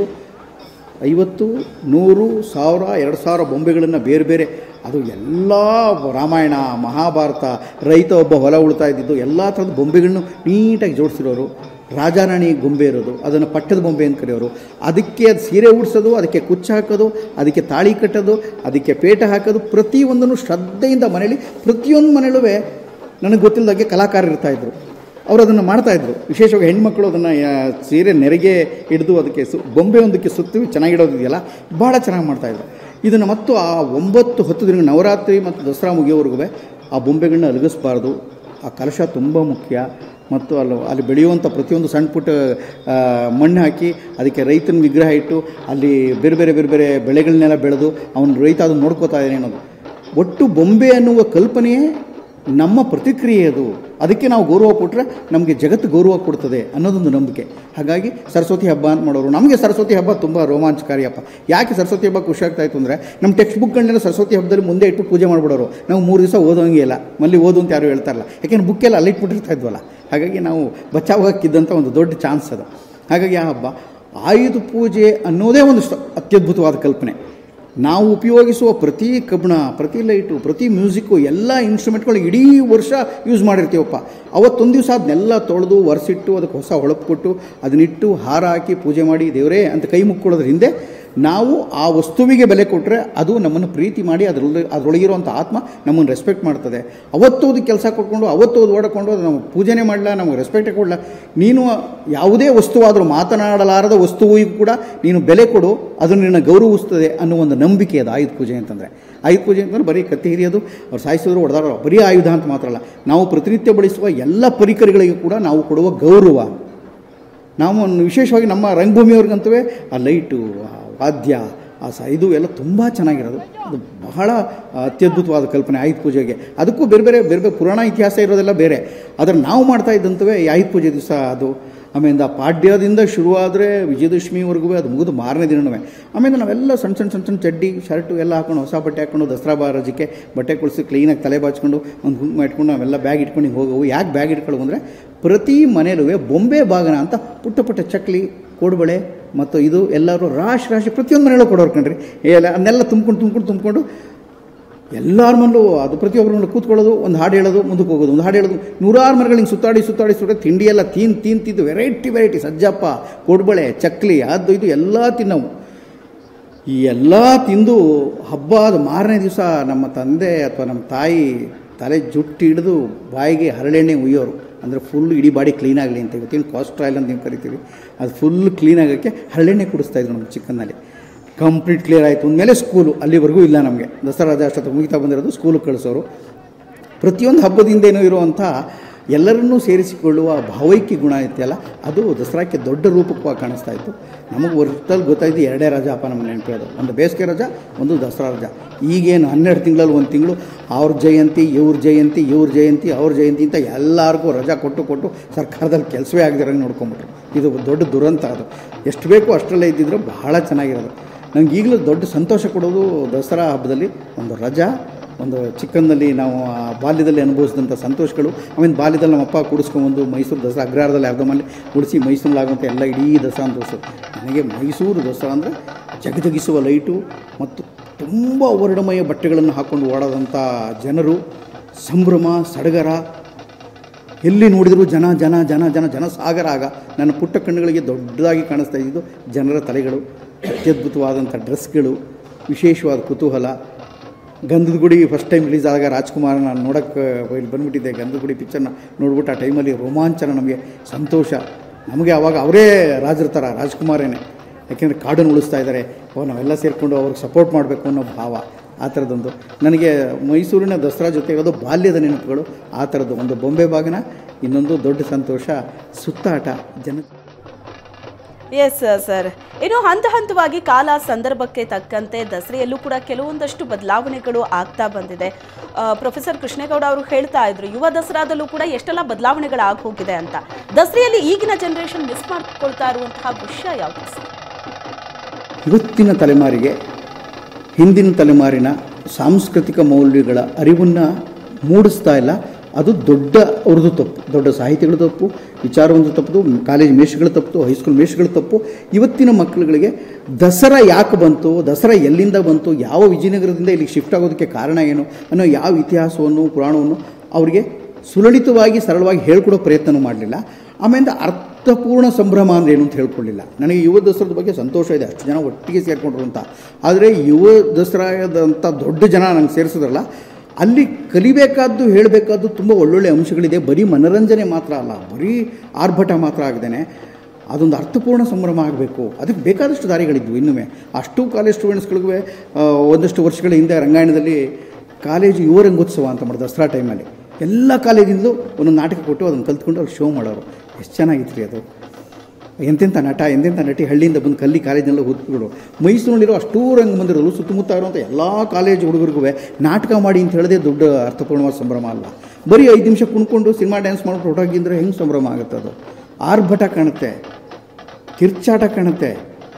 Speaker 2: ಐವತ್ತು ನೂರು ಸಾವಿರ ಎರಡು ಸಾವಿರ ಬೊಂಬೆಗಳನ್ನು ಬೇರೆ ಬೇರೆ ಅದು ಎಲ್ಲ ರಾಮಾಯಣ ಮಹಾಭಾರತ ರೈತ ಒಬ್ಬ ಹೊಲ ಉಳ್ತಾ ಇದ್ದಿದ್ದು ಎಲ್ಲ ಥರದ ಬೊಂಬೆಗಳನ್ನು ನೀಟಾಗಿ ಜೋಡಿಸಿರೋರು ರಾಜಾರಾಣಿ ಗೊಂಬೆ ಇರೋದು ಅದನ್ನು ಪಟ್ಟದ ಬೊಂಬೆ ಅಂತ ಕರೆಯೋರು ಅದಕ್ಕೆ ಅದು ಸೀರೆ ಉಡಿಸೋದು ಅದಕ್ಕೆ ಕುಚ್ಚು ಹಾಕೋದು ಅದಕ್ಕೆ ತಾಳಿ ಕಟ್ಟೋದು ಅದಕ್ಕೆ ಪೇಟ ಹಾಕೋದು ಪ್ರತಿಯೊಂದನ್ನು ಶ್ರದ್ಧೆಯಿಂದ ಮನೇಲಿ ಪ್ರತಿಯೊಂದು ಮನೇಲೂ ನನಗೆ ಗೊತ್ತಿಲ್ಲದಾಗೆ ಕಲಾಕಾರರು ಇರ್ತಾಯಿದ್ರು ಅವರು ಅದನ್ನು ಮಾಡ್ತಾಯಿದ್ರು ವಿಶೇಷವಾಗಿ ಹೆಣ್ಮಕ್ಳು ಅದನ್ನು ಸೀರೆ ನೆರಿಗೆ ಹಿಡಿದು ಅದಕ್ಕೆ ಸು ಬೊಂಬೆ ಒಂದಕ್ಕೆ ಸುತ್ತಿ ಚೆನ್ನಾಗಿಡೋದಿದೆಯಲ್ಲ ಭಾಳ ಚೆನ್ನಾಗಿ ಮಾಡ್ತಾಯಿದ್ರು ಇದನ್ನು ಮತ್ತು ಆ ಒಂಬತ್ತು ಹತ್ತು ದಿನ ನವರಾತ್ರಿ ಮತ್ತು ದಸರಾ ಮುಗಿಯೋವರೆಗೂ ಆ ಬೊಂಬೆಗಳನ್ನ ಅಲಗಿಸ್ಬಾರ್ದು ಆ ಕಲಶ ತುಂಬ ಮುಖ್ಯ ಮತ್ತು ಅಲ್ಲಿ ಅಲ್ಲಿ ಬೆಳೆಯುವಂಥ ಪ್ರತಿಯೊಂದು ಸಣ್ಣ ಪುಟ್ಟ ಆ, ಮಣ್ಣು ಹಾಕಿ ಅದಕ್ಕೆ ರೈತನ ವಿಗ್ರಹ ಇಟ್ಟು ಅಲ್ಲಿ ಬೇರೆ ಬೇರೆ ಬೇರೆ ಬೇರೆ ಬೆಳೆಗಳನ್ನೆಲ್ಲ ಬೆಳೆದು ಅವನು ರೈತ ಅದನ್ನು ನೋಡ್ಕೋತಾ ಇದ್ದಾನೆ ಅನ್ನೋದು ಒಟ್ಟು ಬೊಂಬೆ ಅನ್ನುವ ಕಲ್ಪನೆಯೇ ನಮ್ಮ ಪ್ರತಿಕ್ರಿಯೆ ಅದು ಅದಕ್ಕೆ ನಾವು ಗೌರವ ಕೊಟ್ಟರೆ ನಮಗೆ ಜಗತ್ತು ಗೌರವ ಕೊಡ್ತದೆ ಅನ್ನೋದೊಂದು ನಂಬಿಕೆ ಹಾಗಾಗಿ ಸರಸ್ವತಿ ಹಬ್ಬ ಅಂತ ಮಾಡೋರು ನಮಗೆ ಸರಸ್ವತಿ ಹಬ್ಬ ತುಂಬ ರೋಮಾಂಚಕಾರಿ ಹಬ್ಬ ಯಾಕೆ ಸರಸ್ವತಿ ಹಬ್ಬ ಖುಷಿ ಆಗ್ತಾ ಇತ್ತು ಅಂದರೆ ನಮ್ಮ ಟೆಕ್ಸ್ಟ್ ಬುಕ್ಗಳನ್ನೆಲ್ಲ ಸರಸ್ವತಿ ಹಬ್ಬದಲ್ಲಿ ಮುಂದೆ ಇಟ್ಟು ಪೂಜೆ ಮಾಡಿಬಿಡೋರು ನಾವು ಮೂರು ದಿವಸ ಓದೋಂಗೆ ಇಲ್ಲ ಮಲ್ಲಿ ಓದು ಅಂತ ಯಾರು ಹೇಳ್ತಾ ಇಲ್ಲ ಯಾಕೆಂದ್ರೆ ಬುಕ್ಕೆಲ್ಲ ಅಲ್ಲಿ ಇಟ್ಬಿಟ್ಟಿರ್ತಾ ಇದ್ವಲ್ಲ ಹಾಗಾಗಿ ನಾವು ಬಚಾವಾಕಿದ್ದಂಥ ಒಂದು ದೊಡ್ಡ ಚಾನ್ಸ್ ಅದು ಹಾಗಾಗಿ ಆ ಹಬ್ಬ ಆಯುಧ ಪೂಜೆ ಅನ್ನೋದೇ ಒಂದು ಸ- ಅತ್ಯದ್ಭುತವಾದ ಕಲ್ಪನೆ ನಾವು ಉಪಯೋಗಿಸುವ ಪ್ರತಿ ಕಬ್ಬಣ ಪ್ರತಿ ಲೈಟು ಪ್ರತಿ ಮ್ಯೂಸಿಕ್ಕು ಎಲ್ಲ ಇನ್ಸ್ಟ್ರೂಮೆಂಟ್ಗಳು ಇಡೀ ವರ್ಷ ಯೂಸ್ ಮಾಡಿರ್ತೀವಪ್ಪ ಅವತ್ತೊಂದು ದಿವಸ ಅದನ್ನೆಲ್ಲ ತೊಳೆದು ಒರೆಸಿಟ್ಟು ಅದಕ್ಕೆ ಹೊಸ ಹೊಳಪು ಕೊಟ್ಟು ಅದನ್ನಿಟ್ಟು ಹಾರ ಹಾಕಿ ಪೂಜೆ ಮಾಡಿ ದೇವರೇ ಅಂತ ಕೈ ಮುಕ್ಕೊಳ್ಳೋದ್ರ ಹಿಂದೆ ನಾವು ಆ ವಸ್ತುವಿಗೆ ಬೆಲೆ ಕೊಟ್ಟರೆ ಅದು ನಮ್ಮನ್ನು ಪ್ರೀತಿ ಮಾಡಿ ಅದರೊಳಗೆ ಅದರೊಳಗಿರುವಂಥ ಆತ್ಮ ನಮ್ಮನ್ನು ರೆಸ್ಪೆಕ್ಟ್ ಮಾಡ್ತದೆ ಅವತ್ತು ಅದಕ್ಕೆ ಕೆಲಸ ಕೊಟ್ಕೊಂಡು ಅವತ್ತು ಅದು ಓಡಿಕೊಂಡು ಅದು ನಾವು ಪೂಜೆನೇ ಮಾಡಲ್ಲ ನಮಗೆ ರೆಸ್ಪೆಕ್ಟೇ ಕೊಡಲ್ಲ ನೀನು ಯಾವುದೇ ವಸ್ತುವಾದರೂ ಮಾತನಾಡಲಾರದ ವಸ್ತುವಿಗೂ ಕೂಡ ನೀನು ಬೆಲೆ ಕೊಡು ಅದು ನಿನ್ನ ಗೌರವಿಸ್ತದೆ ಅನ್ನೋ ಒಂದು ನಂಬಿಕೆ ಅದು ಆಯುಧ ಪೂಜೆ ಅಂತಂದರೆ ಆಯುಧ ಪೂಜೆ ಅಂತಂದ್ರೆ ಬರೀ ಕತ್ತಿ ಹಿರಿಯೋದು ಅವ್ರು ಸಾಯಿಸಿದ್ರು ಹೊಡೆದಾರೋ ಬರೀ ಆಯುಧ ಅಂತ ಮಾತ್ರ ಅಲ್ಲ ನಾವು ಪ್ರತಿನಿತ್ಯ ಬಳಸುವ ಎಲ್ಲ ಪರಿಕರಗಳಿಗೂ ಕೂಡ ನಾವು ಕೊಡುವ ಗೌರವ ನಾವು ಒಂದು ವಿಶೇಷವಾಗಿ ನಮ್ಮ ರಂಗಭೂಮಿಯವ್ರಿಗಂತೂ ಆ ಲೈಟು ಆ ವಾದ್ಯ ಆ ಸ ಇದು ಎಲ್ಲ ತುಂಬ ಚೆನ್ನಾಗಿರೋದು ಅದು ಬಹಳ ಅತ್ಯದ್ಭುತವಾದ ಕಲ್ಪನೆ ಆಯುಧ ಪೂಜೆಗೆ ಅದಕ್ಕೂ ಬೇರೆ ಬೇರೆ ಬೇರೆ ಬೇರೆ ಪುರಾಣ ಇತಿಹಾಸ ಇರೋದೆಲ್ಲ ಬೇರೆ ಆದರೆ ನಾವು ಮಾಡ್ತಾ ಇದ್ದಂತವೇ ಈ ಆಯುಧ ಪೂಜೆ ದಿವಸ ಅದು ಆಮೇಲೆ ಆ ಪಾಡ್ಯದಿಂದ ಶುರುವಾದರೆ ವಿಜಯದಶಮಿವರೆಗೂ ಅದು ಮುಗಿದು ಮಾರನೇ ದಿನವೇ ಆಮೇಲೆ ನಾವೆಲ್ಲ ಸಣ್ಣ ಸಣ್ಣ ಸಣ್ಣ ಸಣ್ಣ ಚಡ್ಡಿ ಶರ್ಟು ಎಲ್ಲ ಹಾಕೊಂಡು ಹೊಸ ಬಟ್ಟೆ ಹಾಕೊಂಡು ದಸರಾ ಬಾ ರಜಕ್ಕೆ ಬಟ್ಟೆ ಕುಳಿಸಿ ಕ್ಲೀನಾಗಿ ತಲೆ ಬಾಚ್ಕೊಂಡು ಒಂದು ಕುಂಕುಮ ಇಟ್ಕೊಂಡು ನಾವೆಲ್ಲ ಬ್ಯಾಗ್ ಇಟ್ಕೊಂಡು ಹಿಂಗೆ ಹೋಗವು ಯಾಕೆ ಬ್ಯಾಗ್ ಇಟ್ಕೊಳ್ಳೋ ಅಂದರೆ ಪ್ರತಿ ಮನೇಲೂ ಬೊಂಬೆ ಬಾಗನ ಅಂತ ಪುಟ್ಟ ಪುಟ್ಟ ಚಕ್ಲಿ ಕೋಡುಬಳೆ ಮತ್ತು ಇದು ಎಲ್ಲರೂ ರಾಶಿ ರಾಶಿ ಪ್ರತಿಯೊಂದು ಮನೆಯಲ್ಲೂ ಕೊಡೋರು ಕಣ್ರಿ ಎಲ್ಲ ಅದನ್ನೆಲ್ಲ ತುಂಬ್ಕೊಂಡು ತುಂಬ್ಕೊಂಡು ತುಂಬ್ಕೊಂಡು ಎಲ್ಲರ ಮನೇಲೂ ಅದು ಪ್ರತಿಯೊಬ್ಬರನ್ನು ಕೂತ್ಕೊಳ್ಳೋದು ಒಂದು ಹಾಡು ಹೇಳೋದು ಮುಂದಕ್ಕೆ ಹೋಗೋದು ಒಂದು ಹಾಡು ಹೇಳೋದು ನೂರಾರು ಮರಗಳು ಹಿಂಗೆ ಸುತ್ತಾಡಿ ಸುತ್ತಾಡಿ ಸುತ್ತಾಡಿ ತಿಂಡಿ ಎಲ್ಲ ತಿನ್ ತಿನ್ ತಿಂದು ವೆರೈಟಿ ವೆರೈಟಿ ಸಜ್ಜಪ್ಪ ಕೋಡ್ಬಳೆ ಚಕ್ಲಿ ಅದು ಇದು ಎಲ್ಲ ತಿನ್ನವು ಈ ಎಲ್ಲ ತಿಂದು ಹಬ್ಬದ ಮಾರನೇ ದಿವಸ ನಮ್ಮ ತಂದೆ ಅಥವಾ ನಮ್ಮ ತಾಯಿ ತಲೆ ಜುಟ್ಟು ಹಿಡಿದು ಬಾಯಿಗೆ ಹರಳೆಣ್ಣೆ ಉಯ್ಯೋರು ಅಂದರೆ ಫುಲ್ ಇಡೀ ಬಾಡಿ ಕ್ಲೀನ್ ಆಗಲಿ ಅಂತ ಇವತ್ತಿನ ಕಾಸ್ಟ್ ಆಯಿಲ್ ಅಂತ ನೀವು ಕರಿತೀವಿ ಅದು ಫುಲ್ ಕ್ಲೀನ್ ಆಗೋಕ್ಕೆ ಹರಳೆಣ್ಣೆ ಕುಡಿಸ್ತಾ ಇದ್ರು ನಮ್ಮ ಚಿಕ್ಕನ್ನಲ್ಲಿ ಕಂಪ್ಲೀಟ್ ಕ್ಲಿಯರ್ ಆಯಿತು ಅಂದಮೇಲೆ ಸ್ಕೂಲು ಅಲ್ಲಿವರೆಗೂ ಇಲ್ಲ ನಮಗೆ ದಸರಾ ರಾಜಾಷ್ಟತ ಮುಗಿತಾ ಬಂದಿರೋದು ಸ್ಕೂಲಿಗೆ ಕಳಿಸೋರು ಪ್ರತಿಯೊಂದು ಹಬ್ಬದಿಂದೇನೂ ಇರುವಂಥ ಎಲ್ಲರನ್ನೂ ಸೇರಿಸಿಕೊಳ್ಳುವ ಭಾವೈಕ್ಯ ಗುಣ ಐತೆಯಲ್ಲ ಅದು ದಸರಾಕ್ಕೆ ದೊಡ್ಡ ರೂಪಕವಾಗಿ ಕಾಣಿಸ್ತಾ ಇತ್ತು ನಮಗೆ ವರ್ಷದಲ್ಲಿ ಗೊತ್ತಾಯ್ತು ಎರಡೇ ರಜಾ ಅಪ್ಪ ನಮ್ಗೆ ನೆನಪಿರೋದು ಒಂದು ಬೇಸಿಗೆ ರಜಾ ಒಂದು ದಸರಾ ರಜಾ ಈಗೇನು ಹನ್ನೆರಡು ತಿಂಗಳಲ್ಲಿ ಒಂದು ತಿಂಗಳು ಅವ್ರ ಜಯಂತಿ ಇವ್ರ ಜಯಂತಿ ಇವ್ರ ಜಯಂತಿ ಅವ್ರ ಜಯಂತಿ ಅಂತ ಎಲ್ಲರಿಗೂ ರಜಾ ಕೊಟ್ಟು ಕೊಟ್ಟು ಸರ್ಕಾರದಲ್ಲಿ ಕೆಲಸವೇ ಆಗದಿರಂಗೆ ನೋಡ್ಕೊಂಬಿಟ್ರು ಇದು ದೊಡ್ಡ ದುರಂತ ಅದು ಎಷ್ಟು ಬೇಕೋ ಅಷ್ಟರಲ್ಲೇ ಇದ್ದಿದ್ರೆ ಬಹಳ ಚೆನ್ನಾಗಿರೋದು ನಂಗೆ ಈಗಲೂ ದೊಡ್ಡ ಸಂತೋಷ ಕೊಡೋದು ದಸರಾ ಹಬ್ಬದಲ್ಲಿ ಒಂದು ರಜಾ ಒಂದು ಚಿಕ್ಕಂದಲ್ಲಿ ನಾವು ಆ ಬಾಲ್ಯದಲ್ಲಿ ಅನುಭವಿಸಿದಂಥ ಸಂತೋಷಗಳು ಆಮೇಲೆ ಬಾಲ್ಯದಲ್ಲಿ ನಮ್ಮ ಅಪ್ಪ ಕೂಡಿಸ್ಕೊಂಬಂದು ಮೈಸೂರು ದಸರಾ ಅಗ್ರಹಾರದಲ್ಲಿ ಅರ್ಧಮಲ್ಲಿ ಉಳಿಸಿ ಮೈಸೂರಲ್ಲಾಗುವಂಥ ಎಲ್ಲ ಇಡೀ ದಸರಾ ಅಂತ ತೋರಿಸು ನನಗೆ ಮೈಸೂರು ದಸರಾ ಅಂದರೆ ಜಗಜಗಿಸುವ ಲೈಟು ಮತ್ತು ತುಂಬ ವರ್ಣಮಯ ಬಟ್ಟೆಗಳನ್ನು ಹಾಕ್ಕೊಂಡು ಓಡೋದಂಥ ಜನರು ಸಂಭ್ರಮ ಸಡಗರ ಎಲ್ಲಿ ನೋಡಿದರೂ ಜನ ಜನ ಜನ ಜನ ಜನಸಾಗರ ಆಗ ನನ್ನ ಪುಟ್ಟ ಕಣ್ಣುಗಳಿಗೆ ದೊಡ್ಡದಾಗಿ ಕಾಣಿಸ್ತಾ ಇದ್ದಿದ್ದು ಜನರ ತಲೆಗಳು ಅತ್ಯದ್ಭುತವಾದಂಥ ಡ್ರೆಸ್ಗಳು ವಿಶೇಷವಾದ ಕುತೂಹಲ ಗಂಧದ ಗುಡಿ ಫಸ್ಟ್ ಟೈಮ್ ರಿಲೀಸ್ ಆದಾಗ ರಾಜ್ಕುಮಾರ್ ನಾನು ನೋಡೋಕ್ಕೆ ಇಲ್ಲಿ ಬಂದುಬಿಟ್ಟಿದ್ದೆ ಗಂಧದ ಗುಡಿ ಪಿಕ್ಚರ್ನ ನೋಡ್ಬಿಟ್ಟು ಆ ಟೈಮಲ್ಲಿ ರೋಮಾಂಚನ ನಮಗೆ ಸಂತೋಷ ನಮಗೆ ಅವಾಗ ಅವರೇ ರಾಜರ ಥರ ರಾಜ್ಕುಮಾರೇನೆ ಯಾಕೆಂದರೆ ಕಾಡನ್ನು ಉಳಿಸ್ತಾ ಇದ್ದಾರೆ ಓ ನಾವೆಲ್ಲ ಸೇರಿಕೊಂಡು ಅವ್ರಿಗೆ ಸಪೋರ್ಟ್ ಮಾಡಬೇಕು ಅನ್ನೋ ಭಾವ ಆ ಥರದ್ದೊಂದು ನನಗೆ ಮೈಸೂರಿನ ದಸರಾ ಜೊತೆ ಇರೋದು ಬಾಲ್ಯದ ನೆನಪುಗಳು ಆ ಥರದ್ದು ಒಂದು ಬೊಂಬೆ ಬಾಗಿನ ಇನ್ನೊಂದು ದೊಡ್ಡ ಸಂತೋಷ ಸುತ್ತಾಟ ಜನ
Speaker 1: ಎಸ್ ಸರ್ ಇನ್ನು ಹಂತ ಹಂತವಾಗಿ ಕಾಲ ಸಂದರ್ಭಕ್ಕೆ ತಕ್ಕಂತೆ ದಸರೆಯಲ್ಲೂ ಕೂಡ ಕೆಲವೊಂದಷ್ಟು ಬದಲಾವಣೆಗಳು ಆಗ್ತಾ ಬಂದಿದೆ ಆ, ಪ್ರೊಫೆಸರ್ ಕೃಷ್ಣೇಗೌಡ ಅವರು ಹೇಳ್ತಾ ಇದ್ರು ಯುವ ದಸರಾದಲ್ಲೂ ಕೂಡ ಎಷ್ಟೆಲ್ಲ ಬದಲಾವಣೆಗಳು ಆಗಿ ಹೋಗಿದೆ ಅಂತ ದಸರೆಯಲ್ಲಿ ಈಗಿನ ಜನರೇಷನ್ ಮಿಸ್ ಮಾಡ್ಕೊಳ್ತಾ ಇರುವಂತಹ ವಿಷಯ ಯಾವುದು ಸರ್
Speaker 2: ಇವತ್ತಿನ ತಲೆಮಾರಿಗೆ ಹಿಂದಿನ ತಲೆಮಾರಿನ ಸಾಂಸ್ಕೃತಿಕ ಮೌಲ್ಯಗಳ ಅರಿವನ್ನು ಮೂಡಿಸ್ತಾ ಇಲ್ಲ ಅದು ದೊಡ್ಡ ಅವ್ರದ್ದು ತಪ್ಪು ದೊಡ್ಡ ಸಾಹಿತಿಗಳ ತಪ್ಪು ವಿಚಾರವಂತ ತಪ್ಪು ಕಾಲೇಜ್ ಮೇಷ್ಗಳ ತಪ್ಪು ಹೈಸ್ಕೂಲ್ ಮೇಷ್ಗಳ ತಪ್ಪು ಇವತ್ತಿನ ಮಕ್ಕಳುಗಳಿಗೆ ದಸರಾ ಯಾಕೆ ಬಂತು ದಸರಾ ಎಲ್ಲಿಂದ ಬಂತು ಯಾವ ವಿಜಯನಗರದಿಂದ ಇಲ್ಲಿಗೆ ಶಿಫ್ಟ್ ಆಗೋದಕ್ಕೆ ಕಾರಣ ಏನು ಅನ್ನೋ ಯಾವ ಇತಿಹಾಸವನ್ನು ಪುರಾಣವನ್ನು ಅವರಿಗೆ ಸುಲಲಿತವಾಗಿ ಸರಳವಾಗಿ ಹೇಳ್ಕೊಡೋ ಪ್ರಯತ್ನ ಮಾಡಲಿಲ್ಲ ಆಮೇಲೆ ಅರ್ಥಪೂರ್ಣ ಸಂಭ್ರಮ ಅಂದ್ರೆ ಏನು ಅಂತ ಹೇಳ್ಕೊಳ್ಳಿಲ್ಲ ನನಗೆ ಯುವ ದಸರಾದ ಬಗ್ಗೆ ಸಂತೋಷ ಇದೆ ಅಷ್ಟು ಜನ ಒಟ್ಟಿಗೆ ಸೇರಿಕೊಂಡ್ರು ಅಂತ ಆದರೆ ಯುವ ದಸರಾದಂಥ ದೊಡ್ಡ ಜನ ನಂಗೆ ಸೇರಿಸಿದ್ರಲ್ಲ ಅಲ್ಲಿ ಕಲಿಬೇಕಾದ್ದು ಹೇಳಬೇಕಾದ್ದು ತುಂಬ ಒಳ್ಳೊಳ್ಳೆ ಅಂಶಗಳಿದೆ ಬರೀ ಮನರಂಜನೆ ಮಾತ್ರ ಅಲ್ಲ ಬರೀ ಆರ್ಭಟ ಮಾತ್ರ ಆಗದೇನೆ ಅದೊಂದು ಅರ್ಥಪೂರ್ಣ ಸಂಭ್ರಮ ಆಗಬೇಕು ಅದಕ್ಕೆ ಬೇಕಾದಷ್ಟು ದಾರಿಗಳಿದ್ವು ಇನ್ನುವೇ ಅಷ್ಟು ಕಾಲೇಜ್ ಸ್ಟೂಡೆಂಟ್ಸ್ಗಳಿಗೂ ಒಂದಷ್ಟು ವರ್ಷಗಳ ಹಿಂದೆ ರಂಗಾಯಣದಲ್ಲಿ ಕಾಲೇಜು ಯುವ ರಂಗೋತ್ಸವ ಅಂತ ಮಾಡಿದ್ರು ದಸರಾ ಟೈಮಲ್ಲಿ ಎಲ್ಲ ಕಾಲೇಜಿಂದಲೂ ಒಂದೊಂದು ನಾಟಕ ಕೊಟ್ಟು ಅದನ್ನು ಕಲ್ತ್ಕೊಂಡು ಅವ್ರು ಶೋ ಮಾಡೋರು ಎಷ್ಟು ಚೆನ್ನಾಗಿತ್ತು ರೀ ಅದು ಎಂತೆಂಥ ನಟ ಎಂತೆಂಥ ನಟಿ ಹಳ್ಳಿಯಿಂದ ಬಂದು ಕಲ್ಲಿ ಕಾಲೇಜಿನೆಲ್ಲ ಓದ್ಬಿಡು ಮೈಸೂರಿನಲ್ಲಿರೋ ಅಷ್ಟೂ ರಂಗಮಂದಿರಗಳು ಸುತ್ತಮುತ್ತ ಇರುವಂಥ ಎಲ್ಲ ಕಾಲೇಜ್ ಹುಡುಗರಿಗೂ ನಾಟಕ ಮಾಡಿ ಅಂತ ಹೇಳದೆ ದೊಡ್ಡ ಅರ್ಥಪೂರ್ಣವಾದ ಸಂಭ್ರಮ ಅಲ್ಲ ಬರೀ ಐದು ನಿಮಿಷ ಕುಣ್ಕೊಂಡು ಸಿನಿಮಾ ಡ್ಯಾನ್ಸ್ ಮಾಡ್ಬಿಟ್ಟು ಹೊರಟಾಗಿಂದ್ರೆ ಹೆಂಗೆ ಸಂಭ್ರಮ ಆಗುತ್ತೆ ಅದು ಆರ್ಭಟ ಕಾಣುತ್ತೆ ಕಿರ್ಚಾಟ ಕಾಣುತ್ತೆ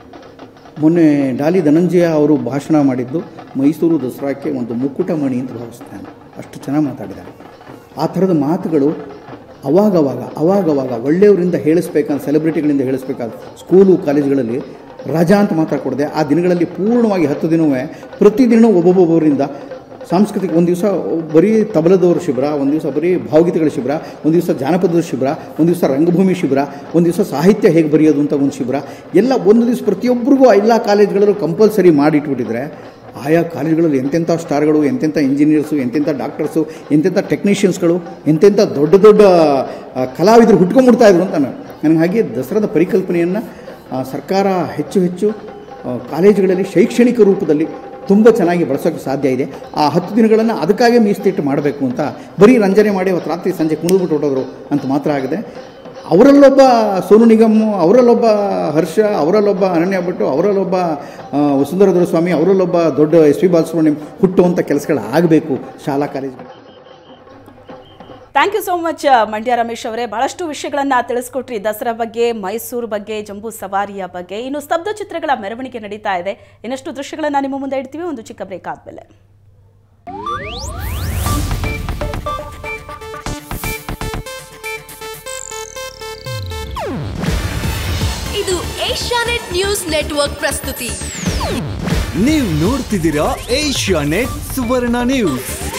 Speaker 2: ಮೊನ್ನೆ ಡಾಲಿ ಧನಂಜಯ ಅವರು ಭಾಷಣ ಮಾಡಿದ್ದು ಮೈಸೂರು ದಸರಾಕ್ಕೆ ಒಂದು ಮುಕ್ಕುಟ ಮಣಿ ಅಂತ ಭಾವಿಸ್ತಾನೆ ಅಷ್ಟು ಚೆನ್ನಾಗಿ ಮಾತಾಡಿದ್ದಾರೆ ಆ ಥರದ ಮಾತುಗಳು ಅವಾಗವಾಗ ಅವಾಗವಾಗ ಒಳ್ಳೆಯವರಿಂದ ಹೇಳಿಸ್ಬೇಕಂತ ಸೆಲೆಬ್ರಿಟಿಗಳಿಂದ ಹೇಳಿಸ್ಬೇಕಾದ ಸ್ಕೂಲು ಕಾಲೇಜುಗಳಲ್ಲಿ ರಜಾ ಅಂತ ಮಾತ್ರ ಕೊಡದೆ ಆ ದಿನಗಳಲ್ಲಿ ಪೂರ್ಣವಾಗಿ ಹತ್ತು ದಿನವೇ ಪ್ರತಿದಿನ ಒಬ್ಬೊಬ್ಬೊಬ್ಬರಿಂದ ಸಾಂಸ್ಕೃತಿಕ ಒಂದು ದಿವಸ ಬರೀ ತಬಲದವ್ರ ಶಿಬಿರ ಒಂದು ದಿವಸ ಬರೀ ಭಾವಗೀತೆಗಳ ಶಿಬಿರ ಒಂದು ದಿವಸ ಜಾನಪದದ ಶಿಬಿರ ಒಂದು ದಿವಸ ರಂಗಭೂಮಿ ಶಿಬಿರ ಒಂದು ದಿವಸ ಸಾಹಿತ್ಯ ಹೇಗೆ ಬರೆಯೋದು ಅಂತ ಒಂದು ಶಿಬಿರ ಎಲ್ಲ ಒಂದು ದಿವಸ ಪ್ರತಿಯೊಬ್ಬರಿಗೂ ಎಲ್ಲ ಕಾಲೇಜ್ಗಳಲ್ಲೂ ಕಂಪಲ್ಸರಿ ಮಾಡಿಟ್ಬಿಟ್ಟಿದ್ರೆ ಆಯಾ ಕಾಲೇಜ್ಗಳಲ್ಲಿ ಎಂತೆಂಥ ಸ್ಟಾರ್ಗಳು ಎಂತೆಂಥ ಇಂಜಿನಿಯರ್ಸು ಎಂತೆಂಥ ಡಾಕ್ಟರ್ಸು ಎಂತೆಂಥ ಟೆಕ್ನಿಷಿಯನ್ಸ್ಗಳು ಎಂತೆಂಥ ದೊಡ್ಡ ದೊಡ್ಡ ಆ, ಕಲಾವಿದರು ಹುಟ್ಕೊಂಡ್ಬಿಡ್ತಾ ಇದ್ರು ಅಂತ ನಾನು ನನಗೆ ಹಾಗೆ ದಸರಾದ ಪರಿಕಲ್ಪನೆಯನ್ನು ಸರ್ಕಾರ ಹೆಚ್ಚು ಹೆಚ್ಚು ಆ, ಕಾಲೇಜುಗಳಲ್ಲಿ ಶೈಕ್ಷಣಿಕ ರೂಪದಲ್ಲಿ ತುಂಬ ಚೆನ್ನಾಗಿ ಬಳಸೋಕ್ಕೆ ಸಾಧ್ಯ ಇದೆ ಆ ಹತ್ತು ದಿನಗಳನ್ನು ಅದಕ್ಕಾಗೇ ಮೀಸಲಿಟ್ಟು ಮಾಡಬೇಕು ಅಂತ ಬರೀ ರಂಜನೆ ಮಾಡಿ ಅವತ್ತು ರಾತ್ರಿ ಸಂಜೆ ಕುಣಿದ್ಬಿಟ್ಟು ಹೊಟ್ಟೋದ್ರು ಅಂತ ಮಾತ್ರ ಆಗಿದೆ ಅವರಲ್ಲೊಬ್ಬ ಸೋನು ನಿಗಮ್ ಅವರಲ್ಲೊಬ್ಬ ಹರ್ಷ ಅವರಲ್ಲೊಬ್ಬ ಅನನ್ಯ ಭಟ್ಟು ಅವರಲ್ಲೊಬ್ಬ ಆ, ವಸುಂಧರಾಧರ ಸ್ವಾಮಿ ಅವರಲ್ಲೊಬ್ಬ ದೊಡ್ಡ ಎಸ್ ಪಿ ಬಾಲಸುಬ್ರಹ್ಮಣ್ಯಂ ಹುಟ್ಟುವಂಥ ಕೆಲಸಗಳು ಆಗಬೇಕು ಶಾಲಾ college
Speaker 1: thank you so much Mandya Ramesh ಅವರೇ ಬಹಳಷ್ಟು ವಿಷಯಗಳನ್ನ ತಿಳಿಸ್ಕೊಟ್ರಿ ದಸರಾ ಬಗ್ಗೆ ಮೈಸೂರು ಬಗ್ಗೆ ಜಂಬೂ ಸವಾರಿಯ ಬಗ್ಗೆ ಇನ್ನು ಸ್ತಬ್ಧ ಚಿತ್ರಗಳ ಮೆರವಣಿಗೆ ನಡೀತಾ ಇದೆ ಇನ್ನಷ್ಟು ದೃಶ್ಯಗಳನ್ನ ನಿಮ್ಮ ಮುಂದೆ ಇಡ್ತೀವಿ ಒಂದು ಚಿಕ್ಕ ಬ್ರೇಕ್ ಆದ್ಮೇಲೆ
Speaker 3: ಇದು ಏಷ್ಯಾನೆಟ್ ನ್ಯೂಸ್ ನೆಟ್ವರ್ಕ್ ಪ್ರಸ್ತುತಿ
Speaker 4: ನೀವು ನೋಡ್ತಿದ್ದೀರಾ ಏಷ್ಯಾ ನೆಟ್ ಸುವರ್ಣ ನ್ಯೂಸ್